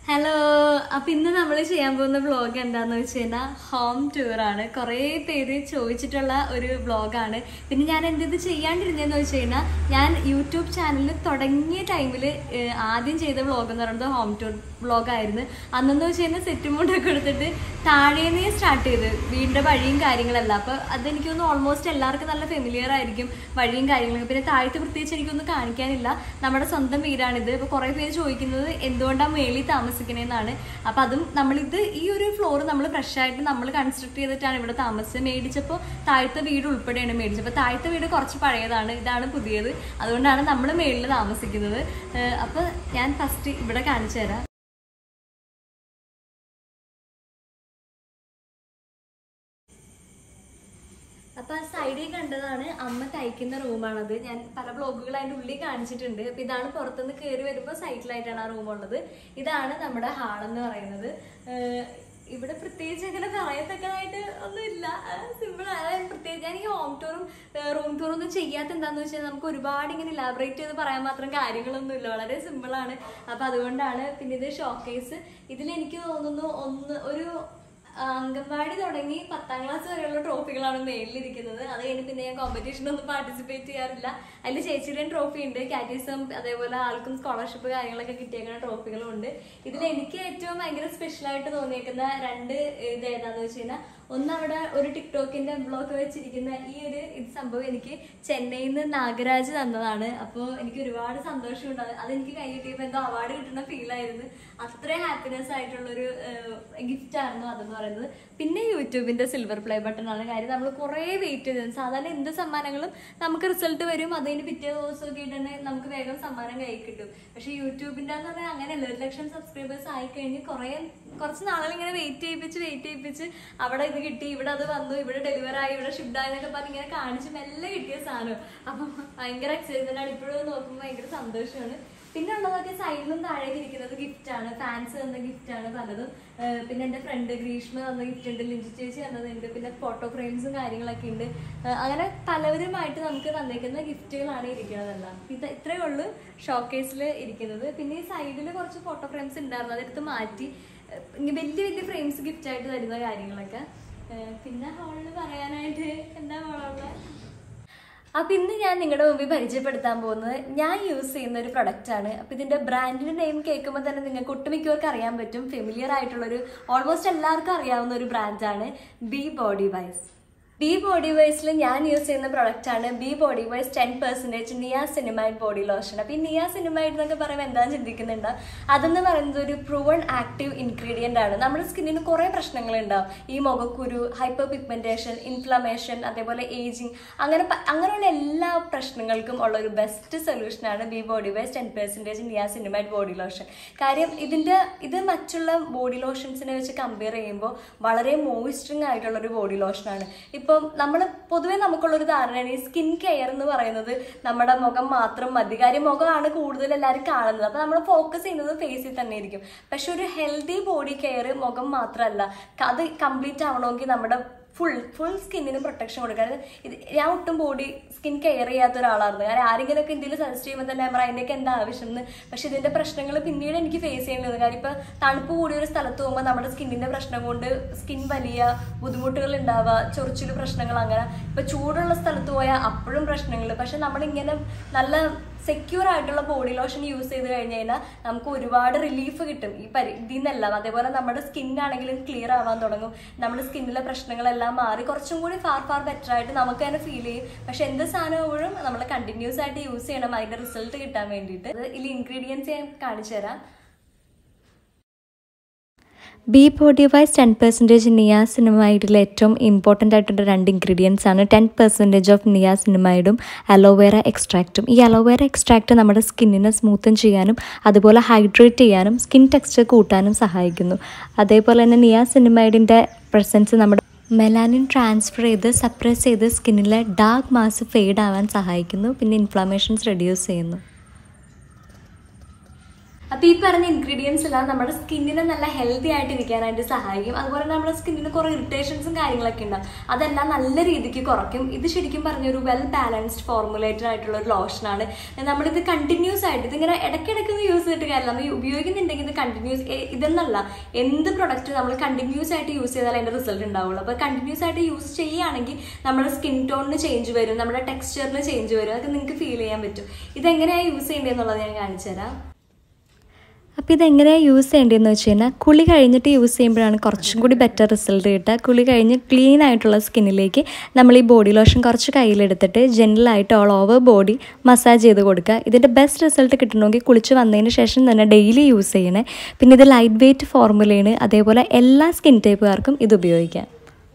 Hello അപ്പൊ ഇന്ന് നമ്മൾ ചെയ്യാൻ പോകുന്ന വ്ളോഗ് എന്താന്ന് വെച്ച് കഴിഞ്ഞാൽ ഹോം ടൂർ ആണ് കുറേ പേര് ചോദിച്ചിട്ടുള്ള ഒരു വ്ളോഗാണ് പിന്നെ ഞാൻ എന്ത് ചെയ്യാണ്ടിരുന്നതെന്ന് വെച്ച് കഴിഞ്ഞാൽ ഞാൻ യൂട്യൂബ് ചാനൽ തുടങ്ങിയ ടൈമിൽ ആദ്യം ചെയ്ത വ്ളോഗ് എന്ന് പറയുന്നത് ഹോം ടൂർ വ്ളോഗായിരുന്നു അന്നെന്ന് വെച്ച് കഴിഞ്ഞാൽ സെറ്റ് മുണ്ടൊക്കെ എടുത്തിട്ട് താഴേന്നേ സ്റ്റാർട്ട് ചെയ്ത് വീടിന്റെ വഴിയും കാര്യങ്ങളെല്ലാം അപ്പൊ അതെനിക്ക് തോന്നുന്നു ഓൾമോസ്റ്റ് എല്ലാവർക്കും നല്ല ഫെമിലിയർ ആയിരിക്കും വഴിയും കാര്യങ്ങളൊക്കെ പിന്നെ താഴത്ത് പ്രത്യേകിച്ച് എനിക്കൊന്നും കാണിക്കാനില്ല നമ്മുടെ സ്വന്തം വീടാണിത് അപ്പൊ കുറെ പേര് ചോദിക്കുന്നത് എന്തുകൊണ്ടാണ് മേളിൽ താമസിക്കണേന്നാണ് അപ്പൊ അതും നമ്മളിത് ഈ ഒരു ഫ്ലോർ നമ്മൾ ഫ്രഷ് ആയിട്ട് നമ്മൾ കൺസ്ട്രക്ട് ചെയ്തിട്ടാണ് ഇവിടെ താമസിച്ചത് മേടിച്ചപ്പോൾ താഴത്തെ വീട് ഉൾപ്പെടെയാണ് മേടിച്ചത് അപ്പൊ താഴത്തെ വീട് കുറച്ച് പഴയതാണ് ഇതാണ് പുതിയത് അതുകൊണ്ടാണ് നമ്മൾ മേളിൽ താമസിക്കുന്നത് ഏഹ് അപ്പൊ ഞാൻ ഫസ്റ്റ് ഇവിടെ കാണിച്ചു തരാം അപ്പൊ ആ സൈഡിൽ കണ്ടതാണ് അമ്മ തയ്ക്കുന്ന റൂമാണത് ഞാൻ പല ബ്ലോഗുകൾ അതിന്റെ ഉള്ളിൽ കാണിച്ചിട്ടുണ്ട് അപ്പൊ ഇതാണ് പുറത്തുനിന്ന് കയറി വരുമ്പോൾ സൈറ്റിലായിട്ടാണ് ആ റൂം ഉള്ളത് ഇതാണ് നമ്മുടെ ഹാൾ എന്ന് പറയുന്നത് ഏഹ് ഇവിടെ പ്രത്യേകിച്ച് അങ്ങനെ പറയത്തക്കതായിട്ട് ഒന്നുമില്ല സിമ്പിൾ അതായത് പ്രത്യേകിച്ച് ഞാൻ ഈ ഹോം ടൂറും റൂം ടൂറും ഒന്നും ചെയ്യാത്ത എന്താന്ന് വെച്ചാൽ നമുക്ക് ഒരുപാട് ഇങ്ങനെ ഇലാബറേറ്റ് ചെയ്ത് പറയാൻ മാത്രം കാര്യങ്ങളൊന്നും ഇല്ല വളരെ സിമ്പിൾ ആണ് അപ്പൊ അതുകൊണ്ടാണ് പിന്നെ ഇത് ഷോക്കേസ് ഇതിൽ എനിക്ക് തോന്നുന്നു ഒന്ന് ഒരു ആ, അംഗൻവാടി തുടങ്ങി പത്താം ക്ലാസ് വരെയുള്ള ട്രോഫികളാണ് മേളിലിരിക്കുന്നത് അത് കഴിഞ്ഞ് പിന്നെ ഞാൻ കോമ്പറ്റീഷനൊന്നും പാർട്ടിസിപ്പേറ്റ് ചെയ്യാറില്ല അതിൽ ചേച്ചിയുടെയും ട്രോഫി ഉണ്ട് കാറ്റീസം അതേപോലെ ആൾക്കും സ്കോളർഷിപ്പ് കാര്യങ്ങളൊക്കെ കിട്ടിയേക്കുന്ന ട്രോഫികളും ഉണ്ട് ഇതിൽ എനിക്ക് ഏറ്റവും ഭയങ്കര സ്പെഷ്യൽ ആയിട്ട് തോന്നിയേക്കുന്ന രണ്ട് ഇത് ഏതാന്ന് വെച്ച് കഴിഞ്ഞാൽ ഒന്ന് അവിടെ ഒരു ടിക്ടോക്കിന്റെ ബ്ലോഗ് വെച്ചിരിക്കുന്ന ഈ ഒരു ഇത് സംഭവം എനിക്ക് ചെന്നൈയിൽ നിന്ന് നാഗരാജ് തന്നതാണ് അപ്പോൾ എനിക്ക് ഒരുപാട് സന്തോഷമുണ്ട് അത് അതെനിക്ക് കൈ കിട്ടിയപ്പോൾ എന്തോ അവാർഡ് കിട്ടുന്ന ഫീൽ ആയിരുന്നു അത്രയും ഹാപ്പിനെസ് ആയിട്ടുള്ളൊരു ഗിഫ്റ്റ് ആയിരുന്നു അതെന്ന് പറയുന്നത് പിന്നെ യൂട്യൂബിന്റെ സിൽവർ പ്ലേ ബട്ടൺ ആണ് കാര്യം നമ്മൾ കുറേ വെയിറ്റ് ചെയ്തത് സാധാരണ എന്ത് സമ്മാനങ്ങളും നമുക്ക് റിസൾട്ട് വരും അതിന് പിറ്റേ ദിവസമൊക്കെ ഇട്ടുതന്നെ നമുക്ക് വേഗം സമ്മാനം കൈ കിട്ടും പക്ഷെ യൂട്യൂബിന്റെ എന്ന് പറഞ്ഞാൽ അങ്ങനെയല്ല ഒരു ലക്ഷം സബ്സ്ക്രൈബേഴ്സ് ആയി കഴിഞ്ഞ് കുറേ കുറച്ച് നാളുകൾ ഇങ്ങനെ വെയിറ്റ് ചെയ്യിപ്പിച്ച് വെയിറ്റ് ചെയ്യിപ്പിച്ച് അവിടെ ഇത് കിട്ടി ഇവിടെ അത് വന്നു ഇവിടെ ഡെലിവർ ആയി ഇവിടെ ഷിഫ്റ്റ് ആയി എന്നൊക്കെ പറഞ്ഞ് ഇങ്ങനെ കാണിച്ച് മെല്ലെ കിട്ടിയ സാധനം അപ്പം ഭയങ്കര എക്സൈറ്റ്മെന്റ് ആണ് ഇപ്പോഴും നോക്കുമ്പോൾ ഭയങ്കര സന്തോഷമാണ് പിന്നെ ഉള്ളതൊക്കെ സൈഡിലും താഴേക്ക് ഇരിക്കുന്നത് ഗിഫ്റ്റ് ആണ് ഫാൻസ് തന്ന ഗിഫ്റ്റ് ആണ് പലതും ഏഹ് പിന്നെ എന്റെ ഫ്രണ്ട് ഗ്രീഷ്മ തന്ന ഗിഫ്റ്റ് ഉണ്ട് ലിഞ്ചി ചേച്ചി തന്നതുണ്ട് പിന്നെ ഫോട്ടോ ഫ്രെയിംസും കാര്യങ്ങളൊക്കെ ഉണ്ട് ഏഹ് അങ്ങനെ പലവരുമായിട്ട് നമുക്ക് തന്നേക്കുന്ന ഗിഫ്റ്റുകളാണ് ഇരിക്കുന്നതെല്ലാം ഇത് ഇത്രയേ ഉള്ളൂ ഷോക്കേസിൽ ഇരിക്കുന്നത് പിന്നെ ഈ സൈഡിൽ കുറച്ച് ഫോട്ടോ ഫ്രെയിംസ് ഉണ്ടായിരുന്നു അതെടുത്ത് മാറ്റി ഏഹ് ഇങ്ങനെ വലിയ വലിയ ഫ്രെയിംസ് ഗിഫ്റ്റ് ആയിട്ട് തരുന്ന കാര്യങ്ങളൊക്കെ ഏഹ് പിന്നെ ഹോളിൽ പറയാനായിട്ട് എന്താ ഹോളുള്ളത് അപ്പൊ ഇന്ന് ഞാൻ നിങ്ങളുടെ മുമ്പിൽ പരിചയപ്പെടുത്താൻ പോകുന്നത് ഞാൻ യൂസ് ചെയ്യുന്ന ഒരു പ്രൊഡക്റ്റ് ആണ് അപ്പൊ ഇതിന്റെ ബ്രാൻഡിന്റെ നെയിം കേൾക്കുമ്പോൾ തന്നെ നിങ്ങൾക്ക് ഒട്ടുമിക്കവർക്ക് അറിയാൻ പറ്റും ഫെമിലിയർ ആയിട്ടുള്ള ഒരു ഓൾമോസ്റ്റ് എല്ലാവർക്കും അറിയാവുന്ന ഒരു ബ്രാൻഡാണ് ബി ബോഡി വൈസ് ബി ബോഡി വൈസിൽ ഞാൻ യൂസ് ചെയ്യുന്ന പ്രൊഡക്റ്റ് ആണ് Be Bodywise ten percentage niacinamide body lotion അപ്പോൾ ഈ നിയ സിനിമൈഡ് എന്നൊക്കെ പറയുമ്പോൾ എന്താണെന്ന് ചിന്തിക്കുന്നുണ്ടോ അതെന്ന് പറയുന്നത് ഒരു പ്രൂവൺ ആക്റ്റീവ് ഇൻഗ്രീഡിയൻ്റ് ആണ് നമ്മുടെ സ്കിന്നിന് കുറേ പ്രശ്നങ്ങളുണ്ടാവും ഈ മുഖക്കുരു ഹൈപ്പർ പിഗ്മെൻറ്റേഷൻ ഇൻഫ്ലമേഷൻ അതേപോലെ ഏജിങ് അങ്ങനെ പ- അങ്ങനെയുള്ള എല്ലാ പ്രശ്നങ്ങൾക്കും ഉള്ള ഒരു ബെസ്റ്റ് സൊല്യൂഷനാണ് Be Bodywise ten percentage niacinamide body lotion കാര്യം ഇതിൻ്റെ ഇത് മറ്റുള്ള ബോഡി ലോഷൻസിനെ വെച്ച് കമ്പയർ ചെയ്യുമ്പോൾ വളരെ മോയിസ്ചറിങ് ആയിട്ടുള്ള ഒരു ബോഡി ലോഷനാണ് ഇപ്പം നമ്മൾ പൊതുവേ നമുക്കുള്ളൊരു ധാരണയാണ് ഈ സ്കിൻ കെയർ എന്ന് പറയുന്നത് നമ്മുടെ മുഖം മാത്രം മതി കാര്യം മുഖമാണ് കൂടുതൽ എല്ലാവരും കാണുന്നത് അപ്പോൾ നമ്മൾ ഫോക്കസ് ചെയ്യുന്നത് ഫേസിൽ തന്നെ ആയിരിക്കും പക്ഷെ ഒരു ഹെൽത്തി ബോഡി കെയർ മുഖം മാത്രമല്ല അത് കംപ്ലീറ്റ് ആവണമെങ്കിൽ നമ്മുടെ ഫുൾ ഫുൾ സ്കിന്നിന് പ്രൊട്ടക്ഷൻ കൊടുക്കുക കാരണം ഇത് ഞാൻ ഒട്ടും ബോഡി സ്കിൻ കെയർ ചെയ്യാത്ത ഒരാളായിരുന്നു കാരണം ആരെങ്കിലുമൊക്കെ ഇന്ത്യയിൽ സജസ്റ്റ് ചെയ്യുമ്പോൾ തന്നെ നമ്മൾ അതിൻ്റെയൊക്കെ എന്താ ആവശ്യം എന്ന് പക്ഷെ ഇതിന്റെ പ്രശ്നങ്ങൾ പിന്നീട് എനിക്ക് ഫേസ് ചെയ്യേണ്ടി വന്നു കാര്യം ഇപ്പൊ തണുപ്പ് കൂടിയ ഒരു സ്ഥലത്ത് പോകുമ്പോൾ നമ്മുടെ സ്കിന്നിന്റെ പ്രശ്നം കൊണ്ട് സ്കിൻ വലിയ ബുദ്ധിമുട്ടുകൾ ഉണ്ടാവുക ചൊറിച്ചിൽ പ്രശ്നങ്ങൾ അങ്ങനെ ഇപ്പൊ ചൂടുള്ള സ്ഥലത്ത് പോയാൽ അപ്പോഴും പ്രശ്നങ്ങൾ പക്ഷെ നമ്മളിങ്ങനെ നല്ല സെക്യൂർ ആയിട്ടുള്ള ബോഡി ലോഷൻ യൂസ് ചെയ്ത് കഴിഞ്ഞ് കഴിഞ്ഞാൽ നമുക്ക് ഒരുപാട് റിലീഫ് കിട്ടും ഈ പരി ഇതിൽ നിന്നെല്ലാം അതേപോലെ നമ്മുടെ സ്കിന്നാണെങ്കിലും ക്ലിയർ ആവാൻ തുടങ്ങും നമ്മുടെ സ്കിന്നിലെ പ്രശ്നങ്ങളെല്ലാം മാറി കുറച്ചും കൂടി ഫാർ ഫാർ ബെറ്റർ ആയിട്ട് നമുക്ക് തന്നെ ഫീൽ ചെയ്യും പക്ഷെ എന്ത് സാധനവും നമ്മൾ കണ്ടിന്യൂസ് ആയിട്ട് യൂസ് ചെയ്യണം അതിന്റെ റിസൾട്ട് കിട്ടാൻ വേണ്ടിയിട്ട് ഇത് ഇതിൽ ഇൻഗ്രീഡിയൻസ് ഞാൻ കാണിച്ചു തരാം Be Bodywise ten percentage നിയാസിനിമൈഡിൽ ഏറ്റവും ഇമ്പോർട്ടൻ്റ് ആയിട്ടുള്ള രണ്ട് ഇൻഗ്രീഡിയൻസ് ആണ് ടെൻ പെർസെൻറ്റേജ് ഓഫ് നിയാസിനിമൈഡും അലോവേറ എക്സ്ട്രാക്റ്റും ഈ അലോവേറ എക്സ്ട്രാക്റ്റ് നമ്മുടെ സ്കിന്നിനെ സ്മൂത്തൻ ചെയ്യാനും അതുപോലെ ഹൈഡ്രേറ്റ് ചെയ്യാനും സ്കിൻ ടെക്സ്ചർ കൂട്ടാനും സഹായിക്കുന്നു അതേപോലെ തന്നെ നിയാസിനിമൈഡിൻ്റെ പ്രസൻസ് നമ്മുടെ മെലാനിൻ ട്രാൻസ്ഫർ ചെയ്ത് സപ്രസ് ചെയ്ത് സ്കിന്നിലെ ഡാർക്ക് മാസ് ഫെയ്ഡ് ആവാൻ സഹായിക്കുന്നു പിന്നെ ഇൻഫ്ലമേഷൻസ് റെഡ്യൂസ് ചെയ്യുന്നു അപ്പൊ ഈ പറഞ്ഞ ഇൻഗ്രീഡിയൻസ് എല്ലാം നമ്മുടെ സ്കിന്നിനെ നല്ല ഹെൽത്തി ആയിട്ട് ഇരിക്കാനായിട്ട് സഹായിക്കും അതുപോലെ തന്നെ നമ്മുടെ സ്കിന്നിന് കുറെ ഇറിറ്റേഷൻസും കാര്യങ്ങളൊക്കെ ഉണ്ടാവും അതെല്ലാം നല്ല രീതിക്ക് കുറയ്ക്കും ഇത് ശരിക്കും പറഞ്ഞ ഒരു വെൽ ബാലൻസ്ഡ് ഫോർമുലേറ്റഡ് ആയിട്ടുള്ള ഒരു ലോഷനാണ് നമ്മളിത് കണ്ടിന്യൂസ് ആയിട്ട് ഇതിങ്ങനെ ഇടയ്ക്കിടയ്ക്ക് ഒന്ന് യൂസ് ചെയ്തിട്ട് കാര്യമില്ല നമ്മൾ ഉപയോഗിക്കുന്നുണ്ടെങ്കിൽ ഇത് കണ്ടിന്യൂസ് ഇതെന്നല്ല എന്ത് പ്രൊഡക്റ്റ് നമ്മൾ കണ്ടിന്യൂസ് ആയിട്ട് യൂസ് ചെയ്താൽ അതിന്റെ റിസൾട്ട് ഉണ്ടാവുള്ളൂ അപ്പോൾ കണ്ടിന്യൂസ് ആയിട്ട് യൂസ് ചെയ്യുകയാണെങ്കിൽ നമ്മുടെ സ്കിൻ ടോണിന് ചേഞ്ച് വരും നമ്മുടെ ടെക്സ്ചറിന് ചേഞ്ച് വരും അതൊക്കെ നിങ്ങൾക്ക് ഫീൽ ചെയ്യാൻ പറ്റും ഇതെങ്ങനെയാണ് യൂസ് ചെയ്യേണ്ടതെന്നുള്ളത് ഞാൻ കാണിച്ചു തരാം അപ്പോൾ ഇതെങ്ങനെയാണ് യൂസ് ചെയ്യേണ്ടതെന്ന് വെച്ച് കഴിഞ്ഞാൽ കുളി കഴിഞ്ഞിട്ട് യൂസ് ചെയ്യുമ്പോഴാണ് കുറച്ചും കൂടി ബെറ്റർ റിസൾട്ട് കിട്ടുക കുളി കഴിഞ്ഞ് ക്ലീൻ ആയിട്ടുള്ള സ്കിന്നിലേക്ക് നമ്മൾ ഈ ബോഡി ലോഷൻ കുറച്ച് കയ്യിലെടുത്തിട്ട് ജെൻറ്റലായിട്ട് ഓൾ ഓവർ ബോഡി മസാജ് ചെയ്ത് കൊടുക്കുക ഇതിൻ്റെ ബെസ്റ്റ് റിസൾട്ട് കിട്ടണമെങ്കിൽ കുളിച്ച് വന്നതിന് ശേഷം തന്നെ ഡെയിലി യൂസ് ചെയ്യണേ പിന്നെ ഇത് ലൈറ്റ് വെയ്റ്റ് ഫോർമുലയാണ് അതേപോലെ എല്ലാ സ്കിൻ ടൈപ്പുകാർക്കും ഇത് ഉപയോഗിക്കാം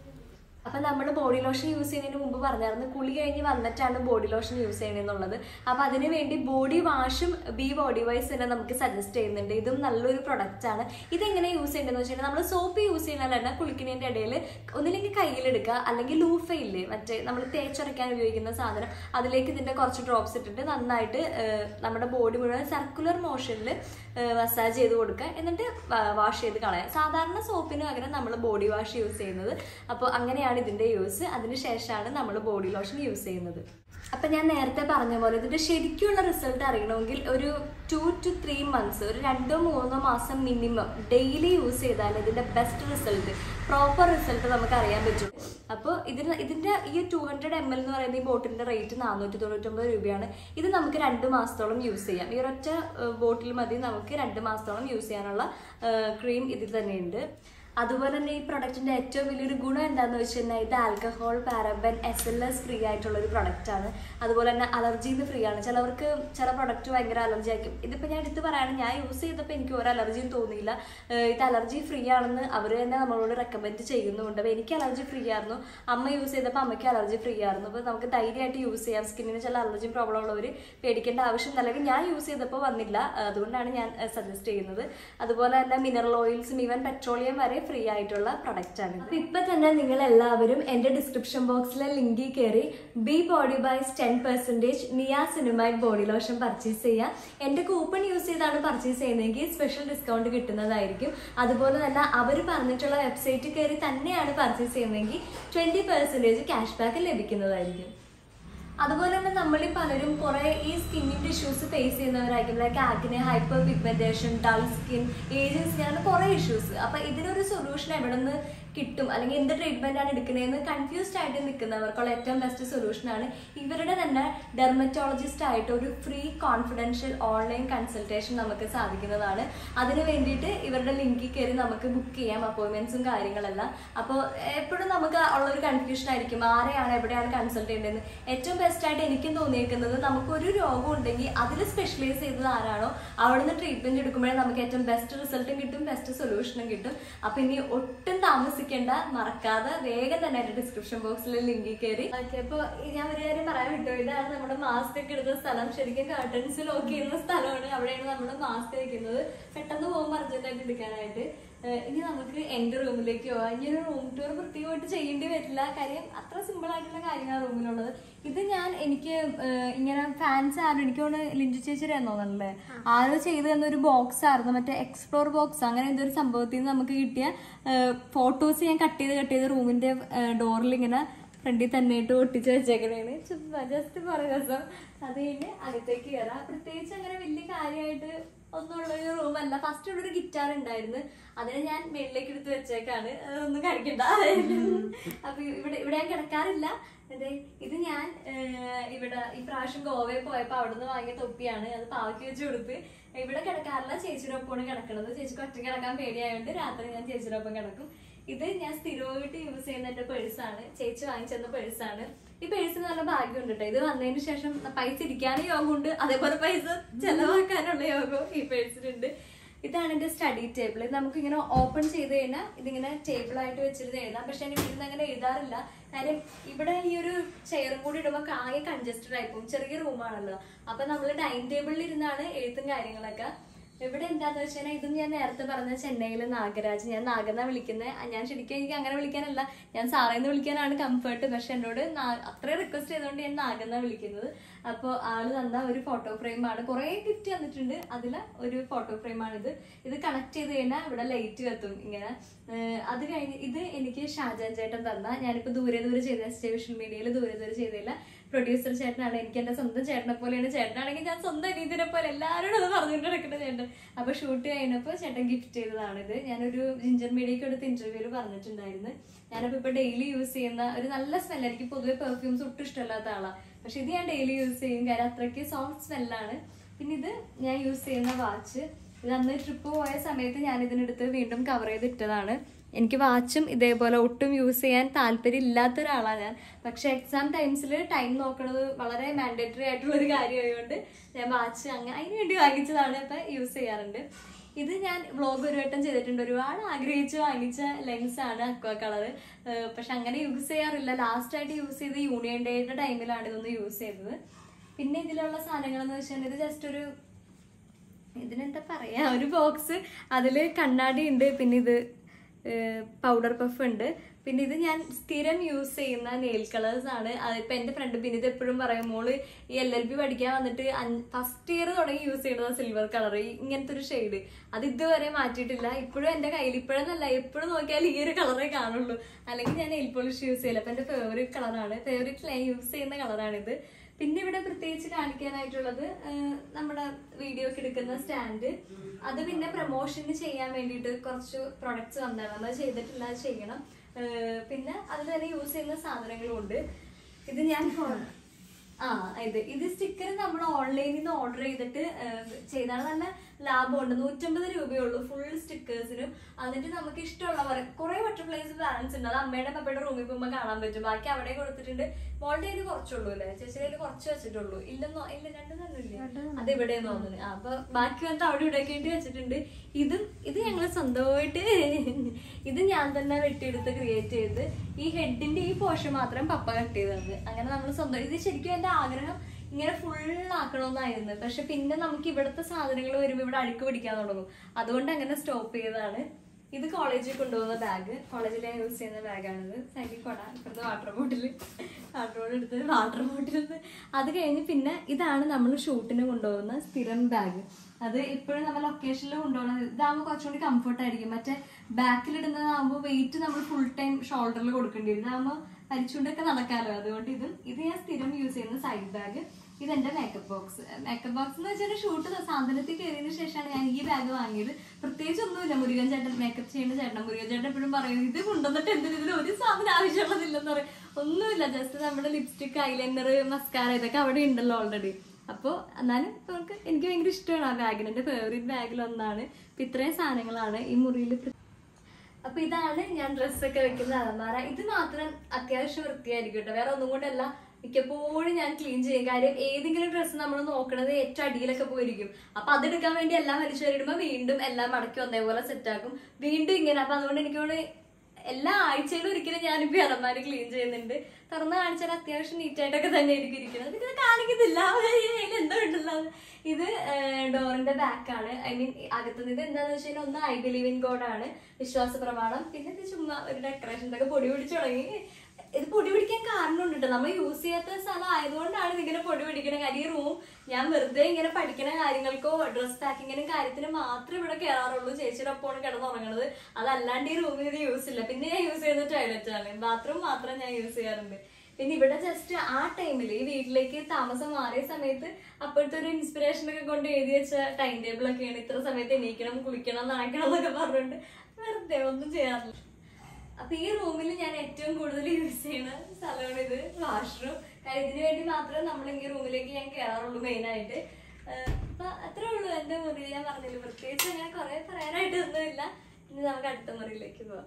അപ്പൊ നമ്മൾ ബോഡി ലോഷൻ യൂസ് ചെയ്യുന്നതിന് മുമ്പ് പറഞ്ഞായിരുന്നു കുളി കഴിഞ്ഞ് വന്നിട്ടാണ് ബോഡി ലോഷൻ യൂസ് ചെയ്യണമെന്നുള്ളത് അപ്പൊ അതിന് വേണ്ടി ബോഡി വാഷും ബി ബോഡി വൈസ് തന്നെ നമുക്ക് സജസ്റ്റ് ചെയ്യുന്നുണ്ട് ഇതും നല്ലൊരു പ്രൊഡക്റ്റ് ആണ് ഇതെങ്ങനെ യൂസ് ചെയ്യേണ്ടതെന്ന് വെച്ചാൽ നമ്മൾ സോപ്പ് യൂസ് ചെയ്യുന്നതല്ല തന്നെ കുളിക്കുന്നതിന്റെ ഇടയിൽ ഒന്നില്ലെങ്കിൽ കയ്യിലെടുക്കുക അല്ലെങ്കിൽ ലൂഫയില്ലേ മറ്റേ നമ്മൾ തേച്ചുരയ്ക്കാൻ ഉപയോഗിക്കുന്ന സാധനം അതിലേക്ക് ഇതിന്റെ കുറച്ച് ഡ്രോപ്സ് ഇട്ടിട്ട് നന്നായിട്ട് ഏഹ്, നമ്മുടെ ബോഡി മുഴുവൻ സർക്കുലർ മോഷനിൽ മസാജ് ചെയ്ത് കൊടുക്കുക എന്നിട്ട് വാഷ് ചെയ്ത് കളയാം സാധാരണ സോപ്പിന് പകരം നമ്മൾ ബോഡി വാഷ് യൂസ് ചെയ്യുന്നത് അപ്പോൾ അങ്ങനെയാണ് ഇതിന്റെ യൂസ് അതിനുശേഷമാണ് നമ്മൾ ബോഡി ലോഷൻ യൂസ് ചെയ്യുന്നത് അപ്പൊ ഞാൻ നേരത്തെ പറഞ്ഞ പോലെ ഇതിന്റെ ശരിക്കുള്ള റിസൾട്ട് അറിയണമെങ്കിൽ ഒരു ടു ടു ത്രീ മന്ത്സ് ഒരു രണ്ടോ മൂന്നോ മാസം മിനിമം ഡെയിലി യൂസ് ചെയ്താൽ ഇതിന്റെ ബെസ്റ്റ് റിസൾട്ട് പ്രോപ്പർ റിസൾട്ട് നമുക്ക് അറിയാൻ പറ്റും അപ്പോൾ ഇതിന് ഇതിന്റെ ഈ ടു ഹൺഡ്രഡ് എം എൽ എന്ന് പറയുന്ന ഈ ബോട്ടിലിന്റെ റേറ്റ് നാനൂറ്റി തൊണ്ണൂറ്റൊമ്പത് രൂപയാണ് ഇത് നമുക്ക് രണ്ട് മാസത്തോളം യൂസ് ചെയ്യാം ഈ ഒരൊറ്റ ബോട്ടിൽ മതി നമുക്ക് രണ്ട് മാസത്തോളം യൂസ് ചെയ്യാനുള്ള ക്രീം ഇതിൽ തന്നെയുണ്ട് അതുപോലെ തന്നെ ഈ പ്രൊഡക്റ്റിന്റെ ഏറ്റവും വലിയൊരു ഗുണം എന്താന്ന് വെച്ച് കഴിഞ്ഞാൽ ഇത് alcohol paraben S L S free ആയിട്ടുള്ള ഒരു പ്രൊഡക്റ്റ് ആണ് അതുപോലെ തന്നെ അലർജിന്ന് ഫ്രീ ആണ് ചിലവർക്ക് ചില പ്രൊഡക്റ്റ് ഭയങ്കര അലർജി ആയിരിക്കും ഇതിപ്പോൾ ഞാൻ എടുത്ത് പറയാണ് ഞാൻ യൂസ് ചെയ്തപ്പോൾ എനിക്ക് ഒരു അലർജിയും തോന്നിയില്ല ഏഹ് ഇത് അലർജി ഫ്രീ ആണെന്ന് അവർ തന്നെ നമ്മളോട് റെക്കമെൻഡ് ചെയ്യുന്നുണ്ട് അപ്പോൾ എനിക്ക് അലർജി ഫ്രീ ആയിരുന്നു അമ്മ യൂസ് ചെയ്തപ്പോൾ അമ്മയ്ക്ക് അലർജി ഫ്രീ ആയിരുന്നു അപ്പോൾ നമുക്ക് ധൈര്യമായിട്ട് യൂസ് ചെയ്യാം സ്കിന്നിന് ചില അലർജി പ്രോബ്ലം ഉള്ളവർ പേടിക്കേണ്ട ആവശ്യം അല്ലെങ്കിൽ ഞാൻ യൂസ് ചെയ്തപ്പോൾ വന്നില്ല അതുകൊണ്ടാണ് ഞാൻ സജസ്റ്റ് ചെയ്യുന്നത് അതുപോലെ തന്നെ മിനറൽ ഓയിൽസും ഈവൻ പെട്രോളിയം വരെ ഫ്രീ ആയിട്ടുള്ള പ്രൊഡക്റ്റ് ആണ് അപ്പൊ ഇപ്പൊ തന്നെ നിങ്ങൾ എല്ലാവരും എന്റെ ഡിസ്ക്രിപ്ഷൻ ബോക്സിലെ ലിങ്കിൽ കയറി Be Bodywise ten percentage niacinamide body lotion purchase ചെയ്യാം എന്റെ കൂപ്പൺ യൂസ് ചെയ്താണ് പർച്ചേസ് ചെയ്യുന്നതെങ്കിൽ സ്പെഷ്യൽ ഡിസ്കൗണ്ട് കിട്ടുന്നതായിരിക്കും അതുപോലെ തന്നെ അവർ പറഞ്ഞിട്ടുള്ള വെബ്സൈറ്റ് കയറി തന്നെയാണ് പർച്ചേസ് ചെയ്യുന്നതെങ്കിൽ ട്വന്റി പെർസെന്റേജ് ക്യാഷ് ബാക്ക് ലഭിക്കുന്നതായിരിക്കും അതുപോലെ തന്നെ നമ്മളിൽ പലരും കുറെ ഈ സ്കിന്നിന്റെ ഇഷ്യൂസ് ഫേസ് ചെയ്യുന്നവരായിരിക്കും like acne hyper pigmentation dull skin ageing skin അങ്ങനെ കുറെ ഇഷ്യൂസ് അപ്പൊ ഇതിനൊരു സൊല്യൂഷൻ എവിടെ നിന്ന് കിട്ടും അല്ലെങ്കിൽ എന്ത് ട്രീറ്റ്മെന്റ് ആണ് എടുക്കുന്നതെന്ന് കൺഫ്യൂസ്ഡ് ആയിട്ട് നിൽക്കുന്നവർക്കുള്ള ഏറ്റവും ബെസ്റ്റ് സൊല്യൂഷൻ ആണ് ഇവരുടെ തന്നെ ഡെർമറ്റോളജിസ്റ്റ് ആയിട്ട് ഒരു ഫ്രീ കോൺഫിഡൻഷ്യൽ ഓൺലൈൻ കൺസൾട്ടേഷൻ നമുക്ക് സാധിക്കുന്നതാണ് അതിന് വേണ്ടിയിട്ട് ഇവരുടെ ലിങ്കിൽ കയറി നമുക്ക് ബുക്ക് ചെയ്യാം അപ്പോയിൻമെന്റ്സും കാര്യങ്ങളെല്ലാം അപ്പോൾ എപ്പോഴും നമുക്ക് ഉള്ളൊരു കൺഫ്യൂഷൻ ആയിരിക്കും ആരെയാണ് എവിടെയാണ് കൺസൾട്ട് ചെയ്യേണ്ടതെന്ന് ഏറ്റവും ബെസ്റ്റ് ആയിട്ട് എനിക്കും തോന്നിയേക്കുന്നത് നമുക്കൊരു രോഗം ഉണ്ടെങ്കിൽ അതിൽ സ്പെഷ്യലൈസ് ചെയ്തത് ആരാണോ അവിടെ നിന്ന് ട്രീറ്റ്മെന്റ് എടുക്കുമ്പോഴേ നമുക്ക് ഏറ്റവും ബെസ്റ്റ് റിസൾട്ടും കിട്ടും ബെസ്റ്റ് സൊല്യൂഷനും കിട്ടും അപ്പൊ ഇനി ഒട്ടും താമസിക്കേണ്ട മറക്കാതെ വേഗം തന്നെ എന്റെ ഡിസ്ക്രിപ്ഷൻ ബോക്സിൽ ലിങ്കിൽ കയറി ഓക്കെ അപ്പൊ ഞാൻ ഒരു കാര്യം പറയാൻ വിട്ടു ഇതാണ് നമ്മുടെ മാസ്ക് ഒക്കെ എടുത്ത സ്ഥലം ശരിക്കും കർട്ടൻസ് ലോക്ക് ചെയ്യുന്ന സ്ഥലമാണ് അവിടെയാണ് നമ്മൾ മാസ്ക് വെക്കുന്നത് പെട്ടെന്ന് പോകുമ്പോൾ അർജന്റായിട്ട് എടുക്കാനായിട്ട് ഏഹ് ഇനി നമുക്ക് എന്റെ റൂമിലേക്ക് പോവാം ഇനി ഒരു റൂം ടൂർ പ്രത്യേകമായിട്ട് ചെയ്യേണ്ടി വരില്ല കാര്യം അത്ര സിമ്പിൾ ആയിട്ടുള്ള കാര്യങ്ങളാണ് റൂമിലുള്ളത് ഇത് ഞാൻ എനിക്ക് ഏഹ് ഇങ്ങനെ ഫാൻസ് ആരും എനിക്ക് തോന്നുന്നു ലിഞ്ചു ചേച്ചിയുടെ തോന്നണല്ലേ ആരോ ചെയ്തു തന്ന ഒരു ബോക്സ് ആയിരുന്നു മറ്റേ എക്സ്പ്ലോർ ബോക്സ് അങ്ങനെ എന്തോ ഒരു സംഭവത്തിൽ നിന്ന് നമുക്ക് കിട്ടിയ ഫോട്ടോസ് ഞാൻ കട്ട് ചെയ്ത് കട്ട് ചെയ്ത് റൂമിന്റെ ഡോറിൽ ഇങ്ങനെ ഫ്രണ്ടിൽ തന്നെ ഇട്ട് ഒട്ടിച്ച് വെച്ചേക്കണേണ് ചുമ്മാ ജസ്റ്റ് കുറെ രസം അത് കഴിഞ്ഞ് അകത്തേക്ക് കയറാം പ്രത്യേകിച്ച് അങ്ങനെ വലിയ കാര്യമായിട്ട് ഒന്നുള്ള ഒരു റൂമല്ല ഫസ്റ്റ് ഇവിടെ ഒരു ഗിറ്റാർ ഉണ്ടായിരുന്നു അതിനെ ഞാൻ മേളിലേക്ക് എടുത്ത് വെച്ചേക്കാണ് ഒന്നും കഴിക്കണ്ട അപ്പൊ ഇവിടെ ഇവിടെ ഞാൻ കിടക്കാറില്ല അതെ ഇത് ഞാൻ ഏഹ്, ഇവിടെ ഈ പ്രാവശ്യം ഗോവയിൽ പോയപ്പോ അവിടുന്ന് വാങ്ങിയ തൊപ്പിയാണ് അത് പാവയ്ക്ക് വെച്ച് കൊടുത്ത് ഇവിടെ കിടക്കാറില്ല ചേച്ചിയുടെ ഒപ്പമാണ് കിടക്കുന്നത് ചേച്ചിക്ക് ഒറ്റ കിടക്കാൻ പേടിയായതുകൊണ്ട് രാത്രി ഞാൻ ചേച്ചിയുടെ ഒപ്പം കിടക്കും ഇത് ഞാൻ സ്ഥിരമായിട്ട് യൂസ് ചെയ്യുന്ന എന്റെ പേഴ്സാണ് ചേച്ചി വാങ്ങിച്ചെന്ന പേഴ്സാണ് ഈ പേഴ്സിന് നല്ല ഭാഗ്യമുണ്ട് കേട്ടോ ഇത് വന്നതിന് ശേഷം പൈസ ഇരിക്കാനും യോഗമുണ്ട് അതേപോലെ പൈസ ചെലവാക്കാനുള്ള യോഗവും ഈ പേഴ്സിനുണ്ട് ഇതാണ് എന്റെ സ്റ്റഡി ടേബിൾ ഇത് നമുക്ക് ഇങ്ങനെ ഓപ്പൺ ചെയ്ത് കഴിഞ്ഞാൽ ഇതിങ്ങനെ ടേബിൾ ആയിട്ട് വെച്ചിരുന്ന് എഴുതാം പക്ഷെ ഞാൻ ഇരുന്ന് അങ്ങനെ എഴുതാറില്ല കാര്യം ഇവിടെ ഈ ഒരു ചെയറും കൂടി ഇടുമ്പോൾ ആകെ കൺജസ്റ്റഡ് ആയിപ്പോവും ചെറിയ റൂമാണല്ലോ അപ്പൊ നമ്മൾ ഡൈനിങ് ടേബിളിൽ ഇരുന്നാണ് എഴുത്തും കാര്യങ്ങളൊക്കെ ഇവിടെ എന്താന്ന് വെച്ചാൽ ഇതും ഞാൻ നേരത്തെ പറഞ്ഞ ചെന്നൈയിലെ നാഗരാജ് ഞാൻ നാഗെന്നാ വിളിക്കുന്നത് ഞാൻ ശരിക്കും എനിക്ക് അങ്ങനെ വിളിക്കാനല്ല ഞാൻ സാറേന്ന് വിളിക്കാനാണ് കംഫർട്ട് പക്ഷെ എന്നോട് നാ- അത്രയും റിക്വസ്റ്റ് ചെയ്തുകൊണ്ട് ഞാൻ നാഗെന്നാ വിളിക്കുന്നത് അപ്പോൾ ആള് തന്ന ഒരു ഫോട്ടോ ഫ്രെയിമാണ് കുറേ ഗിഫ്റ്റ് തന്നിട്ടുണ്ട് അതിൽ ഒരു ഫോട്ടോ ഫ്രെയിമാണിത് ഇത് കണക്ട് ചെയ്ത് കഴിഞ്ഞാൽ ഇവിടെ ലൈറ്റ് കത്തും ഇങ്ങനെ ഏഹ് അത് കഴിഞ്ഞ് ഇത് എനിക്ക് ഷാജാൻ ചേട്ടൻ തന്ന ഞാനിപ്പോൾ ദൂരെ ദൂരെ ചെയ്ത സ്റ്റേഷൻ മീഡിയയിൽ ദൂരെ ദൂരെ ചെയ്തില്ല പ്രൊഡ്യൂസർ ചേട്ടനാണ് എനിക്ക് എൻ്റെ സ്വന്തം ചേട്ടനെ പോലെയാണ് ചേട്ടനാണെങ്കിൽ ഞാൻ സ്വന്തം അനീതിനെ പോലെ എല്ലാവരോടും അത് പറഞ്ഞുകൊണ്ട് നടക്കുന്ന ചേട്ടൻ അപ്പോൾ ഷൂട്ട് കഴിഞ്ഞപ്പോൾ ചേട്ടൻ ഗിഫ്റ്റ് ചെയ്തതാണിത് ഞാനൊരു ജിഞ്ചർ മീഡിയയ്ക്ക് എടുത്ത് ഇന്റർവ്യൂവിൽ പറഞ്ഞിട്ടുണ്ടായിരുന്നു ഞാനപ്പോൾ ഇപ്പോൾ ഡെയിലി യൂസ് ചെയ്യുന്ന ഒരു നല്ല സ്മെല്ല് എനിക്ക് പൊതുവെ പെർഫ്യൂംസ് ഒട്ടും ഇഷ്ടമല്ലാത്ത ആളാണ് പക്ഷെ ഇത് ഞാൻ ഡെയിലി യൂസ് ചെയ്യും കാര്യം അത്രയ്ക്ക് സോഫ്റ്റ് സ്മെല്ലാണ് പിന്നെ ഇത് ഞാൻ യൂസ് ചെയ്യുന്ന വാച്ച് ഇത് അന്ന് ട്രിപ്പ് പോയ സമയത്ത് ഞാൻ ഇതിനെടുത്ത് വീണ്ടും കവർ ചെയ്തിട്ടതാണ് എനിക്ക് വാച്ചും ഇതേപോലെ ഒട്ടും യൂസ് ചെയ്യാൻ താല്പര്യം ഇല്ലാത്ത ഒരാളാണ് ഞാൻ പക്ഷെ എക്സാം ടൈംസിൽ ടൈം നോക്കണത് വളരെ മാൻഡേറ്ററി ആയിട്ടുള്ള ഒരു കാര്യമായതുകൊണ്ട് ഞാൻ വാച്ച് അങ്ങനെ അതിന് വേണ്ടി വാങ്ങിച്ചതാണ് ഇപ്പം യൂസ് ചെയ്യാറുണ്ട് ഇത് ഞാൻ വ്ളോഗ് ഒരു വട്ടം ചെയ്തിട്ടുണ്ട് ഒരുപാട് ആഗ്രഹിച്ച് വാങ്ങിച്ച ലെൻസ് ആണ് അക്വ കളർ പക്ഷെ അങ്ങനെ യൂസ് ചെയ്യാറില്ല ലാസ്റ്റ് ആയിട്ട് യൂസ് ചെയ്ത് യൂണിയൻ ഡേയുടെ ടൈമിലാണ് ഇതൊന്ന് യൂസ് ചെയ്തത് പിന്നെ ഇതിലുള്ള സാധനങ്ങൾ എന്ന് വെച്ചാൽ ഇത് ജസ്റ്റ് ഒരു ഇതിനെന്താ പറയാ ഒരു ബോക്സ് അതില് കണ്ണാടി ഉണ്ട് പിന്നെ ഇത് പൗഡർ പഫ് ഉണ്ട് പിന്നെ ഇത് ഞാൻ സ്ഥിരം യൂസ് ചെയ്യുന്ന നെയിൽ കളേഴ്സ് ആണ് അതിപ്പോ എന്റെ ഫ്രണ്ട് പിന്നെ ഇത് എപ്പോഴും പറയും മോള് ഈ എൽ എൽ ബി പഠിക്കാൻ വന്നിട്ട് ഫസ്റ്റ് ഇയർ തുടങ്ങി യൂസ് ചെയ്യുന്നത് സിൽവർ കളർ ഇങ്ങനത്തെ ഒരു ഷെയ്ഡ് അത് ഇതുവരെ മാറ്റിയിട്ടില്ല ഇപ്പോഴും എന്റെ കയ്യിൽ ഇപ്പോഴെന്നല്ല എപ്പോഴും നോക്കിയാൽ ഈ ഒരു കളറേ കാണുള്ളൂ അല്ലെങ്കിൽ ഞാൻ നെയിൽ പോളിഷ് യൂസ് ചെയ്യില്ല അപ്പൊ എന്റെ ഫേവറേറ്റ് കളറാണ് ഫേവറേറ്റ് ഞാൻ യൂസ് ചെയ്യുന്ന കളറാണിത് പിന്നെ ഇവിടെ പ്രത്യേകിച്ച് കാണിക്കാനായിട്ടുള്ളത് ആ, നമ്മുടെ വീഡിയോ ഒക്കെ എടുക്കുന്ന സ്റ്റാൻഡ് അത് പിന്നെ പ്രൊമോഷന് ചെയ്യാൻ വേണ്ടിയിട്ട് കുറച്ച് പ്രൊഡക്ട്സ് വന്നതാണ് നമ്മൾ ചെയ്തിട്ടില്ല അത് ചെയ്യണം ആ, പിന്നെ അതിൽ തന്നെ യൂസ് ചെയ്യുന്ന സാധനങ്ങളും ഉണ്ട് ഇത് ഞാൻ ഫോ- ആ ഇത് ഇത് സ്റ്റിക്കർ നമ്മൾ ഓൺലൈനിൽ നിന്ന് ഓർഡർ ചെയ്തിട്ട് ആ, ചെയ്താണ് നല്ല ലാഭമുണ്ട് നൂറ്റമ്പത് രൂപയേ ഉള്ളൂ ഫുൾ സ്റ്റിക്കേഴ്സിനും എന്നിട്ട് നമുക്ക് ഇഷ്ടമുള്ള പോലെ കുറെ ബട്ടർഫ്ലൈസ് ബാലൻസ് ഉണ്ട് അത് അമ്മയുടെ പപ്പയുടെ റൂമിൽ പോകുമ്പോൾ കാണാൻ പറ്റും ബാക്കി അവിടെ കൊടുത്തിട്ടുണ്ട് മോളുടെ കയ്യിൽ കുറച്ചുള്ളൂ അല്ലേ ചേച്ചിയുടെ കയ്യിൽ കുറച്ച് വെച്ചിട്ടുള്ളൂ ഇല്ലെന്നോ ഇല്ല രണ്ടു തന്നെ ഇല്ലേ അത് ഇവിടെ തോന്നുന്നു ആ, അപ്പൊ ബാക്കി വന്നിട്ട് അവിടെ ഇവിടെ ഒക്കെ ആയിട്ട് വെച്ചിട്ടുണ്ട് ഇതും ഇത് ഞങ്ങൾ സ്വന്തമായിട്ട് ഇത് ഞാൻ തന്നെ വെട്ടിയെടുത്ത് ക്രിയേറ്റ് ചെയ്ത് ഈ ഹെഡിന്റെ ഈ പോർഷൻ മാത്രം പപ്പ കട്ട് ചെയ്തത് അങ്ങനെ നമ്മൾ സ്വന്തം ഇത് ശരിക്കും എന്റെ ആഗ്രഹം ഇങ്ങനെ ഫുൾ ആക്കണമെന്നായിരുന്നു പക്ഷെ പിന്നെ നമുക്ക് ഇവിടുത്തെ സാധനങ്ങൾ വരുമ്പോൾ ഇവിടെ അഴുക്ക് പിടിക്കാൻ തുടങ്ങും അതുകൊണ്ട് അങ്ങനെ സ്റ്റോപ്പ് ചെയ്തതാണ് ഇത് കോളേജിൽ കൊണ്ടുപോകുന്ന ബാഗ് കോളേജിൽ ഞാൻ യൂസ് ചെയ്യുന്ന ബാഗാണിത് സൈഡിൽ കൊട ഇപ്പുറത്ത് വാട്ടർ ബോട്ടിൽ വാട്ടർ ബോട്ടിൽ എടുത്ത് വാട്ടർ ബോട്ടിൽ അത് കഴിഞ്ഞ് പിന്നെ ഇതാണ് നമ്മൾ ഷൂട്ടിന് കൊണ്ടുപോകുന്ന സ്ഥിരം ബാഗ് അത് ഇപ്പോഴും നമ്മൾ ലൊക്കേഷനിൽ കൊണ്ടുപോകുന്നത് ഇതാകുമ്പോൾ കുറച്ചുകൂടി കംഫർട്ട് ആയിരിക്കും മറ്റേ ബാക്കിൽ ഇടുന്നതാകുമ്പോൾ വെയിറ്റ് നമ്മൾ ഫുൾ ടൈം ഷോൾഡറിൽ കൊടുക്കേണ്ടി വരും ഇതാകുമ്പോൾ വലിച്ചുകൊണ്ടൊക്കെ നടക്കാമല്ലോ അതുകൊണ്ട് ഇതും ഇത് ഞാൻ സ്ഥിരം യൂസ് ചെയ്യുന്ന സൈഡ് ബാഗ് ഇതെന്റെ മേക്കപ്പ് ബോക്സ് മേക്കപ്പ് ബോക്സ് എന്ന് വെച്ചാൽ ഷൂട്ട് സാധനത്തിൽ കയറിയതിനു ശേഷമാണ് ഞാൻ ഈ ബാഗ് വാങ്ങിയത് പ്രത്യേകിച്ച് ഒന്നുമില്ല മുരുകൻ ചേട്ടൻ മേക്കപ്പ് ചെയ്യുന്ന ചേട്ടൻ മുരുകൻ ചേട്ടൻ എപ്പോഴും പറയും ഇത് കൊണ്ടുവന്നിട്ട് എന്തിന് ഇതിൽ ഒരു സാധനം ആവശ്യമുള്ളതില്ലെന്ന് പറയും ഒന്നുമില്ല ജസ്റ്റ് നമ്മുടെ ലിപ്സ്റ്റിക് ഐലൈനർ മസ്കാര ഇതൊക്കെ അവിടെ ഉണ്ടല്ലോ ഓൾറെഡി അപ്പോൾ എന്നാലും നമുക്ക് എനിക്ക് ഭയങ്കര ഇഷ്ടമാണ് ആ ബാഗിന് എൻ്റെ ഫേവറേറ്റ് ബാഗിൽ ഒന്നാണ് ഇപ്പം ഇത്രയും സാധനങ്ങളാണ് ഈ മുറിയിൽ അപ്പൊ ഇതാണ് ഞാൻ ഡ്രസ്സൊക്കെ വെക്കുന്ന അലമാര ഇത് മാത്രം അത്യാവശ്യം വൃത്തിയായിരിക്കും കേട്ടോ വേറെ ഒന്നും കൊണ്ടല്ല മിക്കപ്പോഴും ഞാൻ ക്ലീൻ ചെയ്യും കാര്യം ഏതെങ്കിലും ഡ്രസ്സ് നമ്മൾ നോക്കണത് ഏറ്റവും അടിയിലൊക്കെ പോയിരിക്കും അപ്പൊ അതെടുക്കാൻ വേണ്ടി എല്ലാം വലിച്ചു വരുമ്പോ വീണ്ടും എല്ലാം മടക്കി ഒന്നേപോലെ സെറ്റ് ആക്കും വീണ്ടും ഇങ്ങനെ അപ്പൊ അതുകൊണ്ട് എനിക്ക് തോന്നുന്നു എല്ലാ ആഴ്ചയിലും ഒരിക്കലും ഞാനിപ്പോ ഈ അലമാര ക്ലീൻ ചെയ്യുന്നുണ്ട് തുറന്ന് കാണിച്ചാൽ അത്യാവശ്യം നീറ്റ് ആയിട്ടൊക്കെ തന്നെ ആയിരിക്കും ഇരിക്കുന്നത് ഇത് കാണിക്കുന്നില്ല അതിൽ എന്തോ ഉണ്ടല്ലോ ഇത് ഡോറിന്റെ ബാക്കാണ് ഐ മീൻ അകത്തുനിന്ന് ഇത് എന്താന്ന് വെച്ച് കഴിഞ്ഞാൽ ഒന്ന് ഐ ബിലീവ് ഇൻ ഗോഡ് ആണ് വിശ്വാസ പ്രമാണം പിന്നെ ഇത് ചുമ്മാ ഒരു ഡെക്കറേഷൻ ഇതൊക്കെ പൊടി പിടിച്ചു തുടങ്ങി ഇത് പൊടി പിടിക്കാൻ കാരണമുണ്ട് കേട്ടോ നമ്മൾ യൂസ് ചെയ്യാത്ത സ്ഥലം ആയതുകൊണ്ടാണ് ഇതിങ്ങനെ പൊടി പിടിക്കണ കാര്യം ഈ റൂം ഞാൻ വെറുതെ ഇങ്ങനെ പഠിക്കുന്ന കാര്യങ്ങൾക്കോ ഡ്രസ് പാക്കിങ്ങിനും കാര്യത്തിനും മാത്രമേ ഇവിടെ കയറാറുള്ളൂ ചേച്ചിയുടെ ഒപ്പമാണ് കിടന്നുറങ്ങണത് അതല്ലാണ്ട് ഈ റൂമിൽ ഇത് യൂസ് ഇല്ല പിന്നെ ഞാൻ യൂസ് ചെയ്യുന്ന ടോയ്ലറ്റ് ആണ് ബാത്റൂം മാത്രം ഞാൻ യൂസ് ചെയ്യാറുണ്ട് പിന്നെ ഇവിടെ ജസ്റ്റ് ആ ടൈമിൽ ഈ വീട്ടിലേക്ക് താമസം മാറിയ സമയത്ത് അപ്പോഴത്തെ ഒരു ഇൻസ്പിറേഷൻ ഒക്കെ കൊണ്ട് എഴുതി വെച്ച ടൈം ടേബിൾ ഒക്കെയാണ് ഇത്ര സമയത്ത് എണീക്കണം കുളിക്കണം നനയ്ക്കണം എന്നൊക്കെ പറഞ്ഞുകൊണ്ട് വെറുതെ ഒന്നും ചെയ്യാറില്ല അപ്പൊ ഈ റൂമിൽ ഞാൻ ഏറ്റവും കൂടുതൽ യൂസ് ചെയ്യുന്ന സ്ഥലമാണ് ഇത് വാഷ്റൂം കാര്യം ഇതിനു വേണ്ടി മാത്രമേ നമ്മൾ ഈ റൂമിലേക്ക് ഞാൻ കയറാറുള്ളൂ മെയിൻ ആയിട്ട് ആഹ് അപ്പൊ അത്രേ ഉള്ളൂ എന്റെ മുറി ഞാൻ പറഞ്ഞില്ല പ്രത്യേകിച്ച് അങ്ങനെ കുറെ പറയാനായിട്ട് ഒന്നുമില്ല ഇനി നമുക്ക് അടുത്ത മുറിയിലേക്ക് പോവാം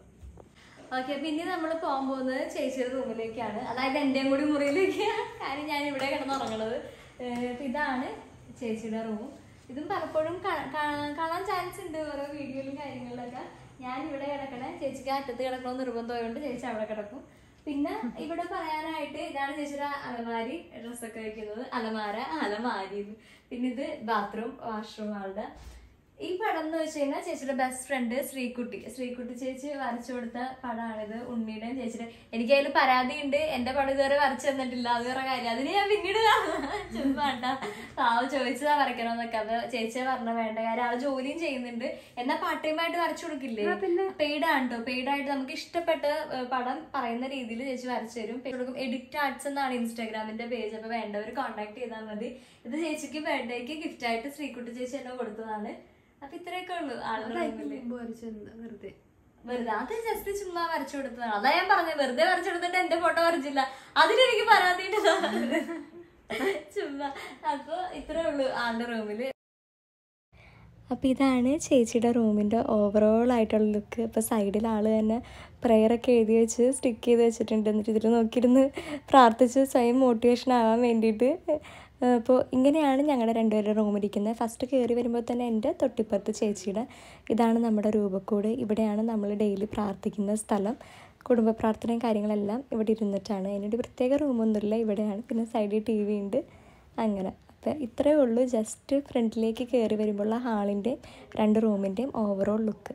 ഓക്കെ പിന്നെ നമ്മൾ പോകാൻ പോകുന്നത് ചേച്ചിയുടെ റൂമിലേക്കാണ് അതായത് എന്റെയും കൂടി മുറിയിലേക്ക് കാര്യം ഞാൻ ഇവിടെ കിടന്നുറങ്ങണത് ഏഹ് അപ്പൊ ഇതാണ് ചേച്ചിയുടെ റൂം ഇതും പലപ്പോഴും കാ- കാ- കാണാൻ ചാൻസ് ഉണ്ട് ഓരോ വീഡിയോയിലും കാര്യങ്ങളിലൊക്കെ ഞാൻ ഇവിടെ കിടക്കണേ ചേച്ചിക്ക് അറ്റത്ത് കിടക്കണമെന്ന് നിർബന്ധമായതുകൊണ്ട് ചേച്ചി അവിടെ കിടക്കും പിന്നെ ഇവിടെ പറയാനായിട്ട് ഇതാണ് ചേച്ചിയുടെ അലമാരി ഡ്രസ്സൊക്കെ വെക്കുന്നത് അലമാര അലമാരി ഇത്. പിന്നെ ഇത് ബാത്റൂം വാഷ്റൂം ആളുടെ ഈ പടം എന്ന് വെച്ച് കഴിഞ്ഞാൽ ചേച്ചിയുടെ ബെസ്റ്റ് ഫ്രണ്ട് ശ്രീകുട്ടി ശ്രീകുട്ടി ചേച്ചി വരച്ചു കൊടുത്ത പടമാണിത് ഉണ്ണിയുടെയും ചേച്ചിയുടെ എനിക്ക് അതിൽ പരാതിയുണ്ട് എന്റെ പടം ഇതുവരെ വരച്ചു തന്നിട്ടില്ല അത് വേറെ കാര്യം അതിന് ഞാൻ പിന്നീട് ചുമ്മാണ്ട പാവ ചോദിച്ചതാ വരയ്ക്കണമെന്നൊക്കെ അത് ചേച്ചിയെ പറഞ്ഞ വേണ്ട കാര്യം ആള് ജോലിയും ചെയ്യുന്നുണ്ട് എന്നാ പാർട്ട് ടൈം ആയിട്ട് വരച്ചു കൊടുക്കില്ലേ പെയ്ഡ് ആണ് കേട്ടോ പെയ്ഡ് ആയിട്ട് നമുക്ക് ഇഷ്ടപ്പെട്ട ഏഹ്, പടം പറയുന്ന രീതിയിൽ ചേച്ചി വരച്ചു തരും Paid കൊടുക്കും എഡിറ്റ് ആർട്സ് എന്നാണ് ഇൻസ്റ്റാഗ്രാമിന്റെ പേജ് അപ്പൊ വേണ്ടവർ കോൺടാക്ട് ചെയ്താൽ മതി ഇത് ചേച്ചിക്ക് ബർത്ത്ഡേക്ക് ഗിഫ്റ്റ് ആയിട്ട് ശ്രീകുട്ടി ചേച്ചി എന്നെ കൊടുത്തതാണ് അപ്പൊ ഇത്രയൊക്കെ ഉള്ളൂ ആളുടെ റൂമില് വെറുതെ വെറുതെ അത് ജസ്റ്റ് ചുമ്മാ വരച്ചു കൊടുത്തതാണ് അതാ ഞാൻ പറഞ്ഞത് വെറുതെ വരച്ചു കൊടുത്തിട്ട് എന്റെ ഫോട്ടോ വരച്ചില്ല അതിനെനിക്ക് പരാതിയുണ്ട് ചുമ്മാ അപ്പൊ ഇത്രേ ഉള്ളൂ ആളുടെ റൂമില് അപ്പോൾ ഇതാണ് ചേച്ചിയുടെ റൂമിൻ്റെ ഓവറോൾ ആയിട്ടുള്ള ലുക്ക് ഇപ്പോൾ സൈഡിൽ ആൾ തന്നെ പ്രെയറൊക്കെ എഴുതി വെച്ച് സ്റ്റിക്ക് ചെയ്ത് വെച്ചിട്ടുണ്ട് എന്നിട്ട് ഇതിൽ നോക്കിയിരുന്ന് പ്രാർത്ഥിച്ച് സ്വയം മോട്ടിവേഷൻ ആവാൻ വേണ്ടിയിട്ട് അപ്പോൾ ഇങ്ങനെയാണ് ഞങ്ങളുടെ രണ്ടുപേരുടെ റൂം ഇരിക്കുന്നത് ഫസ്റ്റ് കയറി വരുമ്പോൾ തന്നെ എൻ്റെ തൊട്ടിപ്പുറത്ത് ചേച്ചിയുടെ ഇതാണ് നമ്മുടെ രൂപക്കൂട് ഇവിടെയാണ് നമ്മൾ ഡെയിലി പ്രാർത്ഥിക്കുന്ന സ്ഥലം കുടുംബ പ്രാർത്ഥനയും കാര്യങ്ങളെല്ലാം ഇവിടെ ഇരുന്നിട്ടാണ് അതിനൊരു പ്രത്യേക റൂമൊന്നുമില്ല ഇവിടെയാണ് പിന്നെ സൈഡിൽ ടി വി ഉണ്ട് അങ്ങനെ അപ്പോൾ ഇത്രയേ ഉള്ളൂ ജസ്റ്റ് ഫ്രണ്ടിലേക്ക് കയറി വരുമ്പോൾ ഹാളിൻ്റെയും രണ്ട് റൂമിൻ്റെയും ഓവറോൾ ലുക്ക്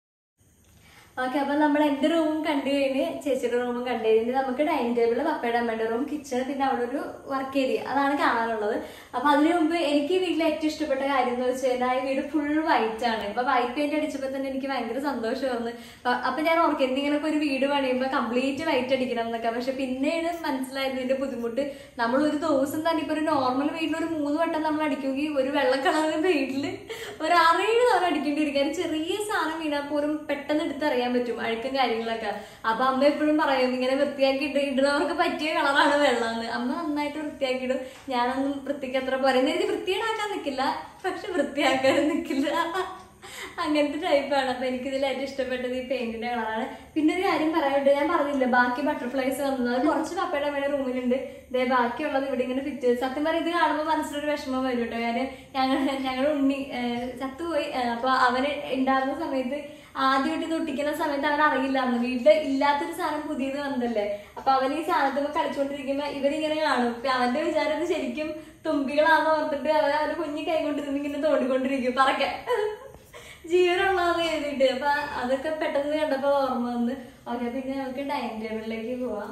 ഓക്കെ അപ്പൊ നമ്മൾ എന്റെ റൂമും കണ്ടു കഴിഞ്ഞ് ചേച്ചിയുടെ റൂമും കണ്ടു കഴിഞ്ഞ് നമുക്ക് ഡൈനിങ് ടേബിൾ പപ്പയുടെ അമ്മയുടെ റൂം കിച്ചൺ പിന്നെ അവിടെ ഒരു വർക്ക് ഏരിയ അതാണ് കാണാനുള്ളത് അപ്പൊ അതിനു മുമ്പ് എനിക്ക് ഈ വീട്ടിലെ ഏറ്റവും ഇഷ്ടപ്പെട്ട കാര്യം എന്ന് വെച്ച് കഴിഞ്ഞാൽ ഈ വീട് ഫുൾ വൈറ്റ് ആണ് അപ്പൊ വൈറ്റ് പെയിന്റ് അടിച്ചപ്പോൾ തന്നെ എനിക്ക് ഭയങ്കര സന്തോഷമായിരുന്നു അപ്പൊ- അപ്പൊ ഞാൻ ഓർക്കുന്നത് ഇങ്ങനൊക്കെ ഒരു വീട് പണിയുമ്പോൾ കംപ്ലീറ്റ് വൈറ്റ് അടിക്കണം എന്നൊക്കെ പക്ഷെ പിന്നീട് മനസ്സിലായത് ഇതിന്റെ ബുദ്ധിമുട്ട് നമ്മൾ ഒരു ദിവസം തന്നെ ഇപ്പൊ ഒരു നോർമൽ വീട്ടിൽ ഒരു മൂന്ന് വട്ടം നമ്മൾ അടിക്കുമെങ്കിൽ ഒരു വെള്ള കളർ വീട്ടിൽ ഒരു ആറേഴ് തവണ അടിക്കേണ്ടി വരും കാര്യം ചെറിയ സാധനം വീണാൽ പോലും പെട്ടെന്ന് എടുത്തറിയാൻ പറ്റും അഴുക്കും കാര്യങ്ങളൊക്കെ അപ്പൊ അമ്മ എപ്പോഴും പറയും ഇങ്ങനെ വൃത്തിയാക്കി ഇട്ട് ഇടുന്നവർക്ക് പറ്റിയ കളറാണ് വെള്ളമെന്ന് അമ്മ നന്നായിട്ട് വൃത്തിയാക്കിയിടും ഞാനൊന്നും വൃത്തിക്ക് അത്ര പോരാ ഇത് വൃത്തിയേടാക്കാൻ നിൽക്കില്ല പക്ഷെ വൃത്തിയാക്കാനും നിൽക്കില്ല അങ്ങനത്തെ ടൈപ്പാണ് അപ്പൊ എനിക്ക് ഇതിൽ ഏറ്റവും ഇഷ്ടപ്പെട്ടത് ഈ പെയിന്റിന്റെ കളറാണ് പിന്നെ ഒരു കാര്യം പറയാനുണ്ട് ഞാൻ പറഞ്ഞില്ല ബാക്കി ബട്ടർഫ്ലൈസ് വന്നത് അത് കുറച്ച് പപ്പയുടെ അമ്മയുടെ റൂമിലുണ്ട് ഇതേ ബാക്കിയുള്ളത് ഇവിടെ ഇങ്ങനെ ഫിറ്റ് ചെയ്ത് സത്യം പറഞ്ഞാൽ ഇത് കാണുമ്പോൾ മനസ്സിലൊരു വിഷമം വരും കേട്ടോ കാര്യം ഞങ്ങൾ ഞങ്ങളുടെ ഉണ്ണി ഏഹ്, ചത്തുപോയി ഏഹ്, അപ്പൊ അവന് ഉണ്ടാകുന്ന സമയത്ത് ആദ്യമായിട്ട് ഇത് ഒട്ടിക്കുന്ന സമയത്ത് അവൻ അറിയില്ലായിരുന്നു വീട്ടില് ഇല്ലാത്തൊരു സാധനം പുതിയത് വന്നല്ലേ അപ്പൊ അവൻ ഈ സാധനത്തിൽ കളിച്ചുകൊണ്ടിരിക്കുമ്പോ ഇവരിങ്ങനെ കാണും ഇപ്പൊ അവന്റെ വിചാരം ഇത് ശരിക്കും തുമ്പികളാന്ന് ഓർത്തിട്ട് അവൻ അവന്റെ കുഞ്ഞി കൈ കൊണ്ട് ഇങ്ങനെ തോണ്ടിക്കൊണ്ടിരിക്കും പറക്കാൻ ജീവനുള്ളതെന്ന് എഴുതിയിട്ട് അപ്പൊ അതൊക്കെ പെട്ടെന്ന് കണ്ടപ്പോ ഓർമ്മ വന്ന് ഓക്കെ പിന്നെ നമുക്ക് ഡൈനിങ് ടേബിളിലേക്ക് പോവാം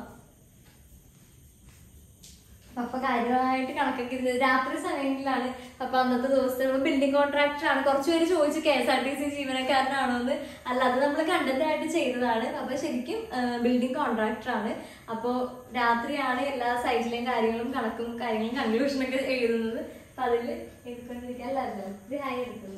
അപ്പൊ കാര്യമായിട്ട് കണക്കൊക്കെ ഇരുന്നത് രാത്രി സമയങ്ങളിലാണ് അപ്പൊ അന്നത്തെ ദിവസത്തെ ബിൽഡിംഗ് കോൺട്രാക്ടർ ആണ് കുറച്ച് പേര് ചോദിച്ചു K S R T C ജീവനക്കാരനാണോ എന്ന് അല്ലാതെ നമ്മൾ കണ്ടന്റായിട്ട് ചെയ്തതാണ് അപ്പൊ ശരിക്കും ബിൽഡിംഗ് കോൺട്രാക്ടർ ആണ് അപ്പോ രാത്രിയാണ് എല്ലാ സൈറ്റിലെയും കാര്യങ്ങളും കണക്കും കാര്യങ്ങളും കൺക്ലൂഷനൊക്കെ എഴുതുന്നത് അപ്പൊ അതില് എഴുതിക്കൊണ്ടിരിക്കാൻ അല്ലായിരുന്നു ഇത് ഹായ് എടുക്കുന്നത്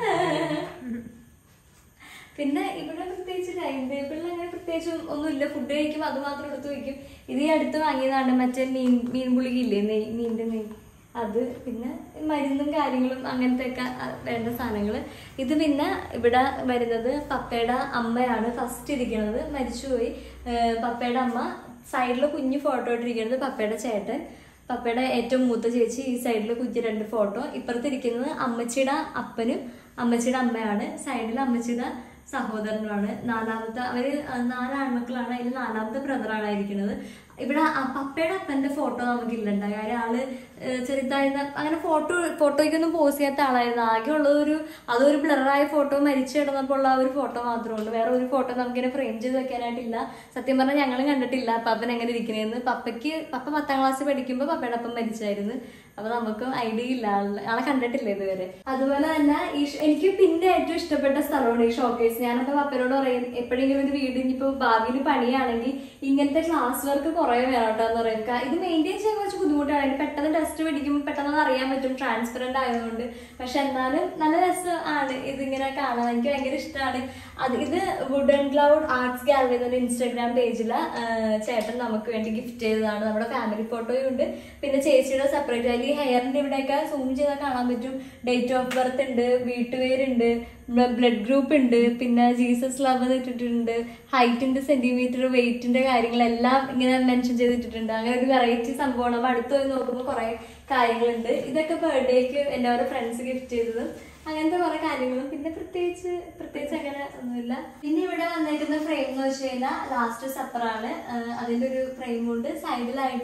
പിന്നെ ഇവിടെ പ്രത്യേകിച്ച് ഡൈനിങ് ടേബിളിൽ അങ്ങനെ പ്രത്യേകിച്ച് ഒന്നുമില്ല ഫുഡ് കഴിക്കും അത് മാത്രം എടുത്ത് വയ്ക്കും ഇത് ഈ അടുത്ത് വാങ്ങിയതാണ് മറ്റേ മീൻ മീൻ പുളികില്ലേ നെയ് മീനിന്റെ നെയ് അത് പിന്നെ മരുന്നും കാര്യങ്ങളും അങ്ങനത്തെ ഒക്കെ വേണ്ട സാധനങ്ങൾ ഇത് പിന്നെ ഇവിടെ വരുന്നത് പപ്പയുടെ അമ്മയാണ് ഫസ്റ്റ് ഇരിക്കുന്നത് മരിച്ചുപോയി ഏഹ് പപ്പയുടെ അമ്മ സൈഡിൽ കുഞ്ഞു ഫോട്ടോ ഇട്ടിരിക്കുന്നത് പപ്പയുടെ ചേട്ടൻ പപ്പയുടെ ഏറ്റവും മൂത്ത ചേച്ചി ഈ സൈഡിൽ കുഞ്ഞ് രണ്ട് ഫോട്ടോ ഇപ്പുറത്തിരിക്കുന്നത് അമ്മച്ചിയുടെ അപ്പനും അമ്മച്ചിയുടെ അമ്മയാണ് സൈഡിൽ അമ്മച്ചിയുടെ സഹോദരനുമാണ് നാലാമത്തെ അവര് നാല് ആൺമക്കളാണ് അതിൽ നാലാമത്തെ ബ്രദറാണ് ഇരിക്കുന്നത് ഇവിടെ അ- പപ്പയുടെ അപ്പന്റെ ഫോട്ടോ നമുക്കില്ലണ്ട കാര്യം ആള് ഏഹ് ചെറുതായിരുന്ന അങ്ങനെ ഫോട്ടോ ഫോട്ടോയ്ക്കൊന്നും പോസ് ചെയ്യാത്ത ആളായിരുന്നു ആകെ ഉള്ളത് ഒരു അതൊരു ബ്ലറായ ഫോട്ടോ മരിച്ചു കിടന്നപ്പോൾ ഉള്ള ആ ഒരു ഫോട്ടോ മാത്രമേ ഉള്ളൂ വേറെ ഒരു ഫോട്ടോ നമുക്കിങ്ങനെ ഫ്രെയിം ചെയ്ത് വെക്കാനായിട്ടില്ല സത്യം പറഞ്ഞാൽ ഞങ്ങളും കണ്ടിട്ടില്ല പപ്പൻ എങ്ങനെ ഇരിക്കണേന്ന് പപ്പയ്ക്ക് പപ്പ പത്താം ക്ലാസ് പഠിക്കുമ്പോൾ പപ്പയുടെ അപ്പം മരിച്ചായിരുന്നു അപ്പൊ നമുക്കും ഐഡിയ ഇല്ല ആളെ ആളെ കണ്ടിട്ടില്ല ഇതുവരെ അതുപോലെ തന്നെ ഈ ഷ- എനിക്ക് പിന്നെ ഏറ്റവും ഇഷ്ടപ്പെട്ട സ്ഥലമാണ് ഈ ഷോക്കേസ് ഞാനപ്പോ പപ്പനോട് പറയും എപ്പോഴെങ്കിലും ഒരു വീട് ഇനിയിപ്പോ ഭാവിയിൽ പണിയാണെങ്കിൽ ഇങ്ങനത്തെ ക്ലാസ് വർക്ക് കുറെ വേണം കേട്ടോ എന്ന് പറയും കാ- ഇത് മെയിൻറ്റെയിൻ ചെയ്യാൻ കുറച്ച് ബുദ്ധിമുട്ടാണ് എനിക്ക് പെട്ടെന്ന് ടെസ്റ്റ് പിടിക്കുമ്പോൾ പെട്ടെന്ന് അത് അറിയാൻ പറ്റും ട്രാൻസ്പെറന്റ് ആയതുകൊണ്ട് പക്ഷെ എന്നാലും നല്ല രസമാണ് ഇതിങ്ങനെ കാണാൻ എനിക്ക് ഭയങ്കര ഇഷ്ടമാണ് അത് ഇത് wood and cloud arts gallery എന്നൊരു ഇൻസ്റ്റാഗ്രാം പേജില് ചേട്ടൻ നമുക്ക് വേണ്ടി ഗിഫ്റ്റ് ചെയ്തതാണ് നമ്മുടെ ഫാമിലി ഫോട്ടോയും ഉണ്ട് പിന്നെ ചേച്ചിയുടെ സെപ്പറേറ്റ് അതിൽ ഈ ഹെയറിന്റെ ഇവിടെയൊക്കെ സൂം ചെയ്താൽ കാണാൻ പറ്റും ഡേറ്റ് ഓഫ് ബർത്ത് ഉണ്ട് വീട്ടുപേരുണ്ട് ബ്ലഡ് ഗ്രൂപ്പ് ഉണ്ട് പിന്നെ ജീസസ് ലവ് ഇട്ടിട്ടുണ്ട് ഹൈറ്റിന്റെ സെന്റിമീറ്റർ വെയിറ്റിന്റെ കാര്യങ്ങളെല്ലാം ഇങ്ങനെ മെൻഷൻ ചെയ്തിട്ടുണ്ട് അങ്ങനെ ഒരു വെറൈറ്റി സംഭവമാണ് അപ്പൊ അടുത്ത് പോയി നോക്കുമ്പോൾ കുറെ കാര്യങ്ങളുണ്ട് ഇതൊക്കെ ബർത്ത്ഡേക്ക് എൻ്റെ ഓരോ ഫ്രണ്ട്സ് ഗിഫ്റ്റ് ചെയ്തതും അങ്ങനത്തെ കുറെ കാര്യങ്ങളും പിന്നെ പ്രത്യേകിച്ച് പ്രത്യേകിച്ച് അങ്ങനെ ഒന്നുമില്ല പിന്നെ ഇവിടെ വന്നേക്കുന്ന ഫ്രെയിം എന്ന് വെച്ച് കഴിഞ്ഞാൽ ലാസ്റ്റ് സപ്പറാണ് അതിന്റെ ഒരു ഫ്രെയിമുണ്ട് സൈഡിലായിട്ട്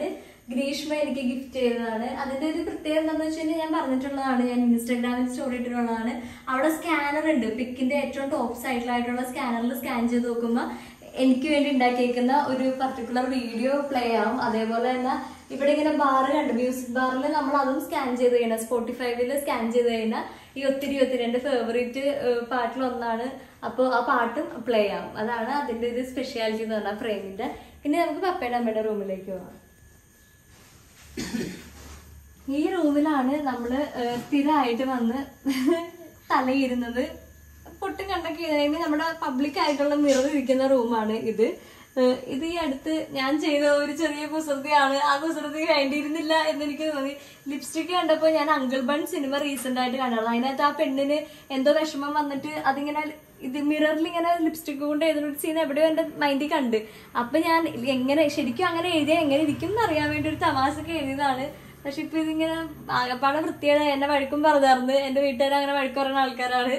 ഗ്രീഷ്മ എനിക്ക് ഗിഫ്റ്റ് ചെയ്തതാണ് അതിന്റെ ഒരു പ്രത്യേകത എന്താണെന്ന് വെച്ച് കഴിഞ്ഞാൽ ഞാൻ പറഞ്ഞിട്ടുള്ളതാണ് ഞാൻ ഇൻസ്റ്റാഗ്രാമിൽ സ്റ്റോറി ഇട്ടിട്ടുള്ളതാണ് അവിടെ സ്കാനർ ഉണ്ട് പിക്കിന്റെ ഏറ്റവും ടോപ്പ് സൈഡിലായിട്ടുള്ള സ്കാനറിൽ സ്കാൻ ചെയ്ത് നോക്കുമ്പോൾ എനിക്ക് വേണ്ടി ഉണ്ടാക്കിയേക്കുന്ന ഒരു പർട്ടിക്കുലർ വീഡിയോ പ്ലേ ആവും അതേപോലെ തന്നെ ഇവിടെ ഇങ്ങനെ ബാർ കണ്ട് മ്യൂസിക് ബാറിൽ നമ്മൾ അതും സ്കാൻ ചെയ്ത് കഴിഞ്ഞാൽ സ്പോട്ടിഫൈവിൽ സ്കാൻ ചെയ്ത് കഴിഞ്ഞാൽ ഈ ഒത്തിരി ഒത്തിരി എൻ്റെ ഫേവറേറ്റ് പാട്ടിൽ ഒന്നാണ് അപ്പോൾ ആ പാട്ടും പ്ലേ ആവും അതാണ് അതിൻ്റെ ഒരു സ്പെഷ്യാലിറ്റി എന്ന് പറഞ്ഞാൽ ഫ്രെയിമിന്റെ ഇനി നമുക്ക് പപ്പയുടെ അമ്മയുടെ റൂമിലേക്ക് പോകാം ഈ റൂമിലാണ് നമ്മൾ സ്ഥിരമായിട്ട് വന്ന് തലയിരുന്നത് പൊട്ടും കണ്ടൊക്കെ കഴിയുമ്പോൾ നമ്മുടെ പബ്ലിക് ആയിട്ടുള്ള മിറർ ഇരിക്കുന്ന റൂമാണ് ഇത് ഏഹ് ഇത് ഈ അടുത്ത് ഞാൻ ചെയ്ത ഒരു ചെറിയ കുസൃതിയാണ് ആ കുസൃതി വേണ്ടിയിരുന്നില്ല എന്ന് എനിക്ക് തോന്നി ലിപ്സ്റ്റിക് കണ്ടപ്പോൾ ഞാൻ അങ്കിൾ ബൺ സിനിമ റീസെന്റ് ആയിട്ട് കണ്ടത് അതിനകത്ത് ആ പെണ്ണിന് എന്തോ വിഷമം വന്നിട്ട് അതിങ്ങനെ ഇത് മിററിൽ ഇങ്ങനെ ലിപ്സ്റ്റിക് കൊണ്ട് എഴുതുന്ന സീൻ എവിടെയോ എന്റെ മൈൻഡിൽ കണ്ട് അപ്പൊ ഞാൻ എങ്ങനെ ശരിക്കും അങ്ങനെ എഴുതിയാൽ എങ്ങനെ ഇരിക്കും എന്ന് അറിയാൻ വേണ്ടി ഒരു തമാശക്ക് എഴുതിയതാണ് പക്ഷെ ഇപ്പൊ ഇതിങ്ങനെ ആകപ്പാടെ വൃത്തിയുടെ എന്നെ വഴക്കും പറഞ്ഞാർന്ന് എന്റെ വീട്ടുകാർ അങ്ങനെ വഴക്ക് പറയുന്ന ആൾക്കാരാണ്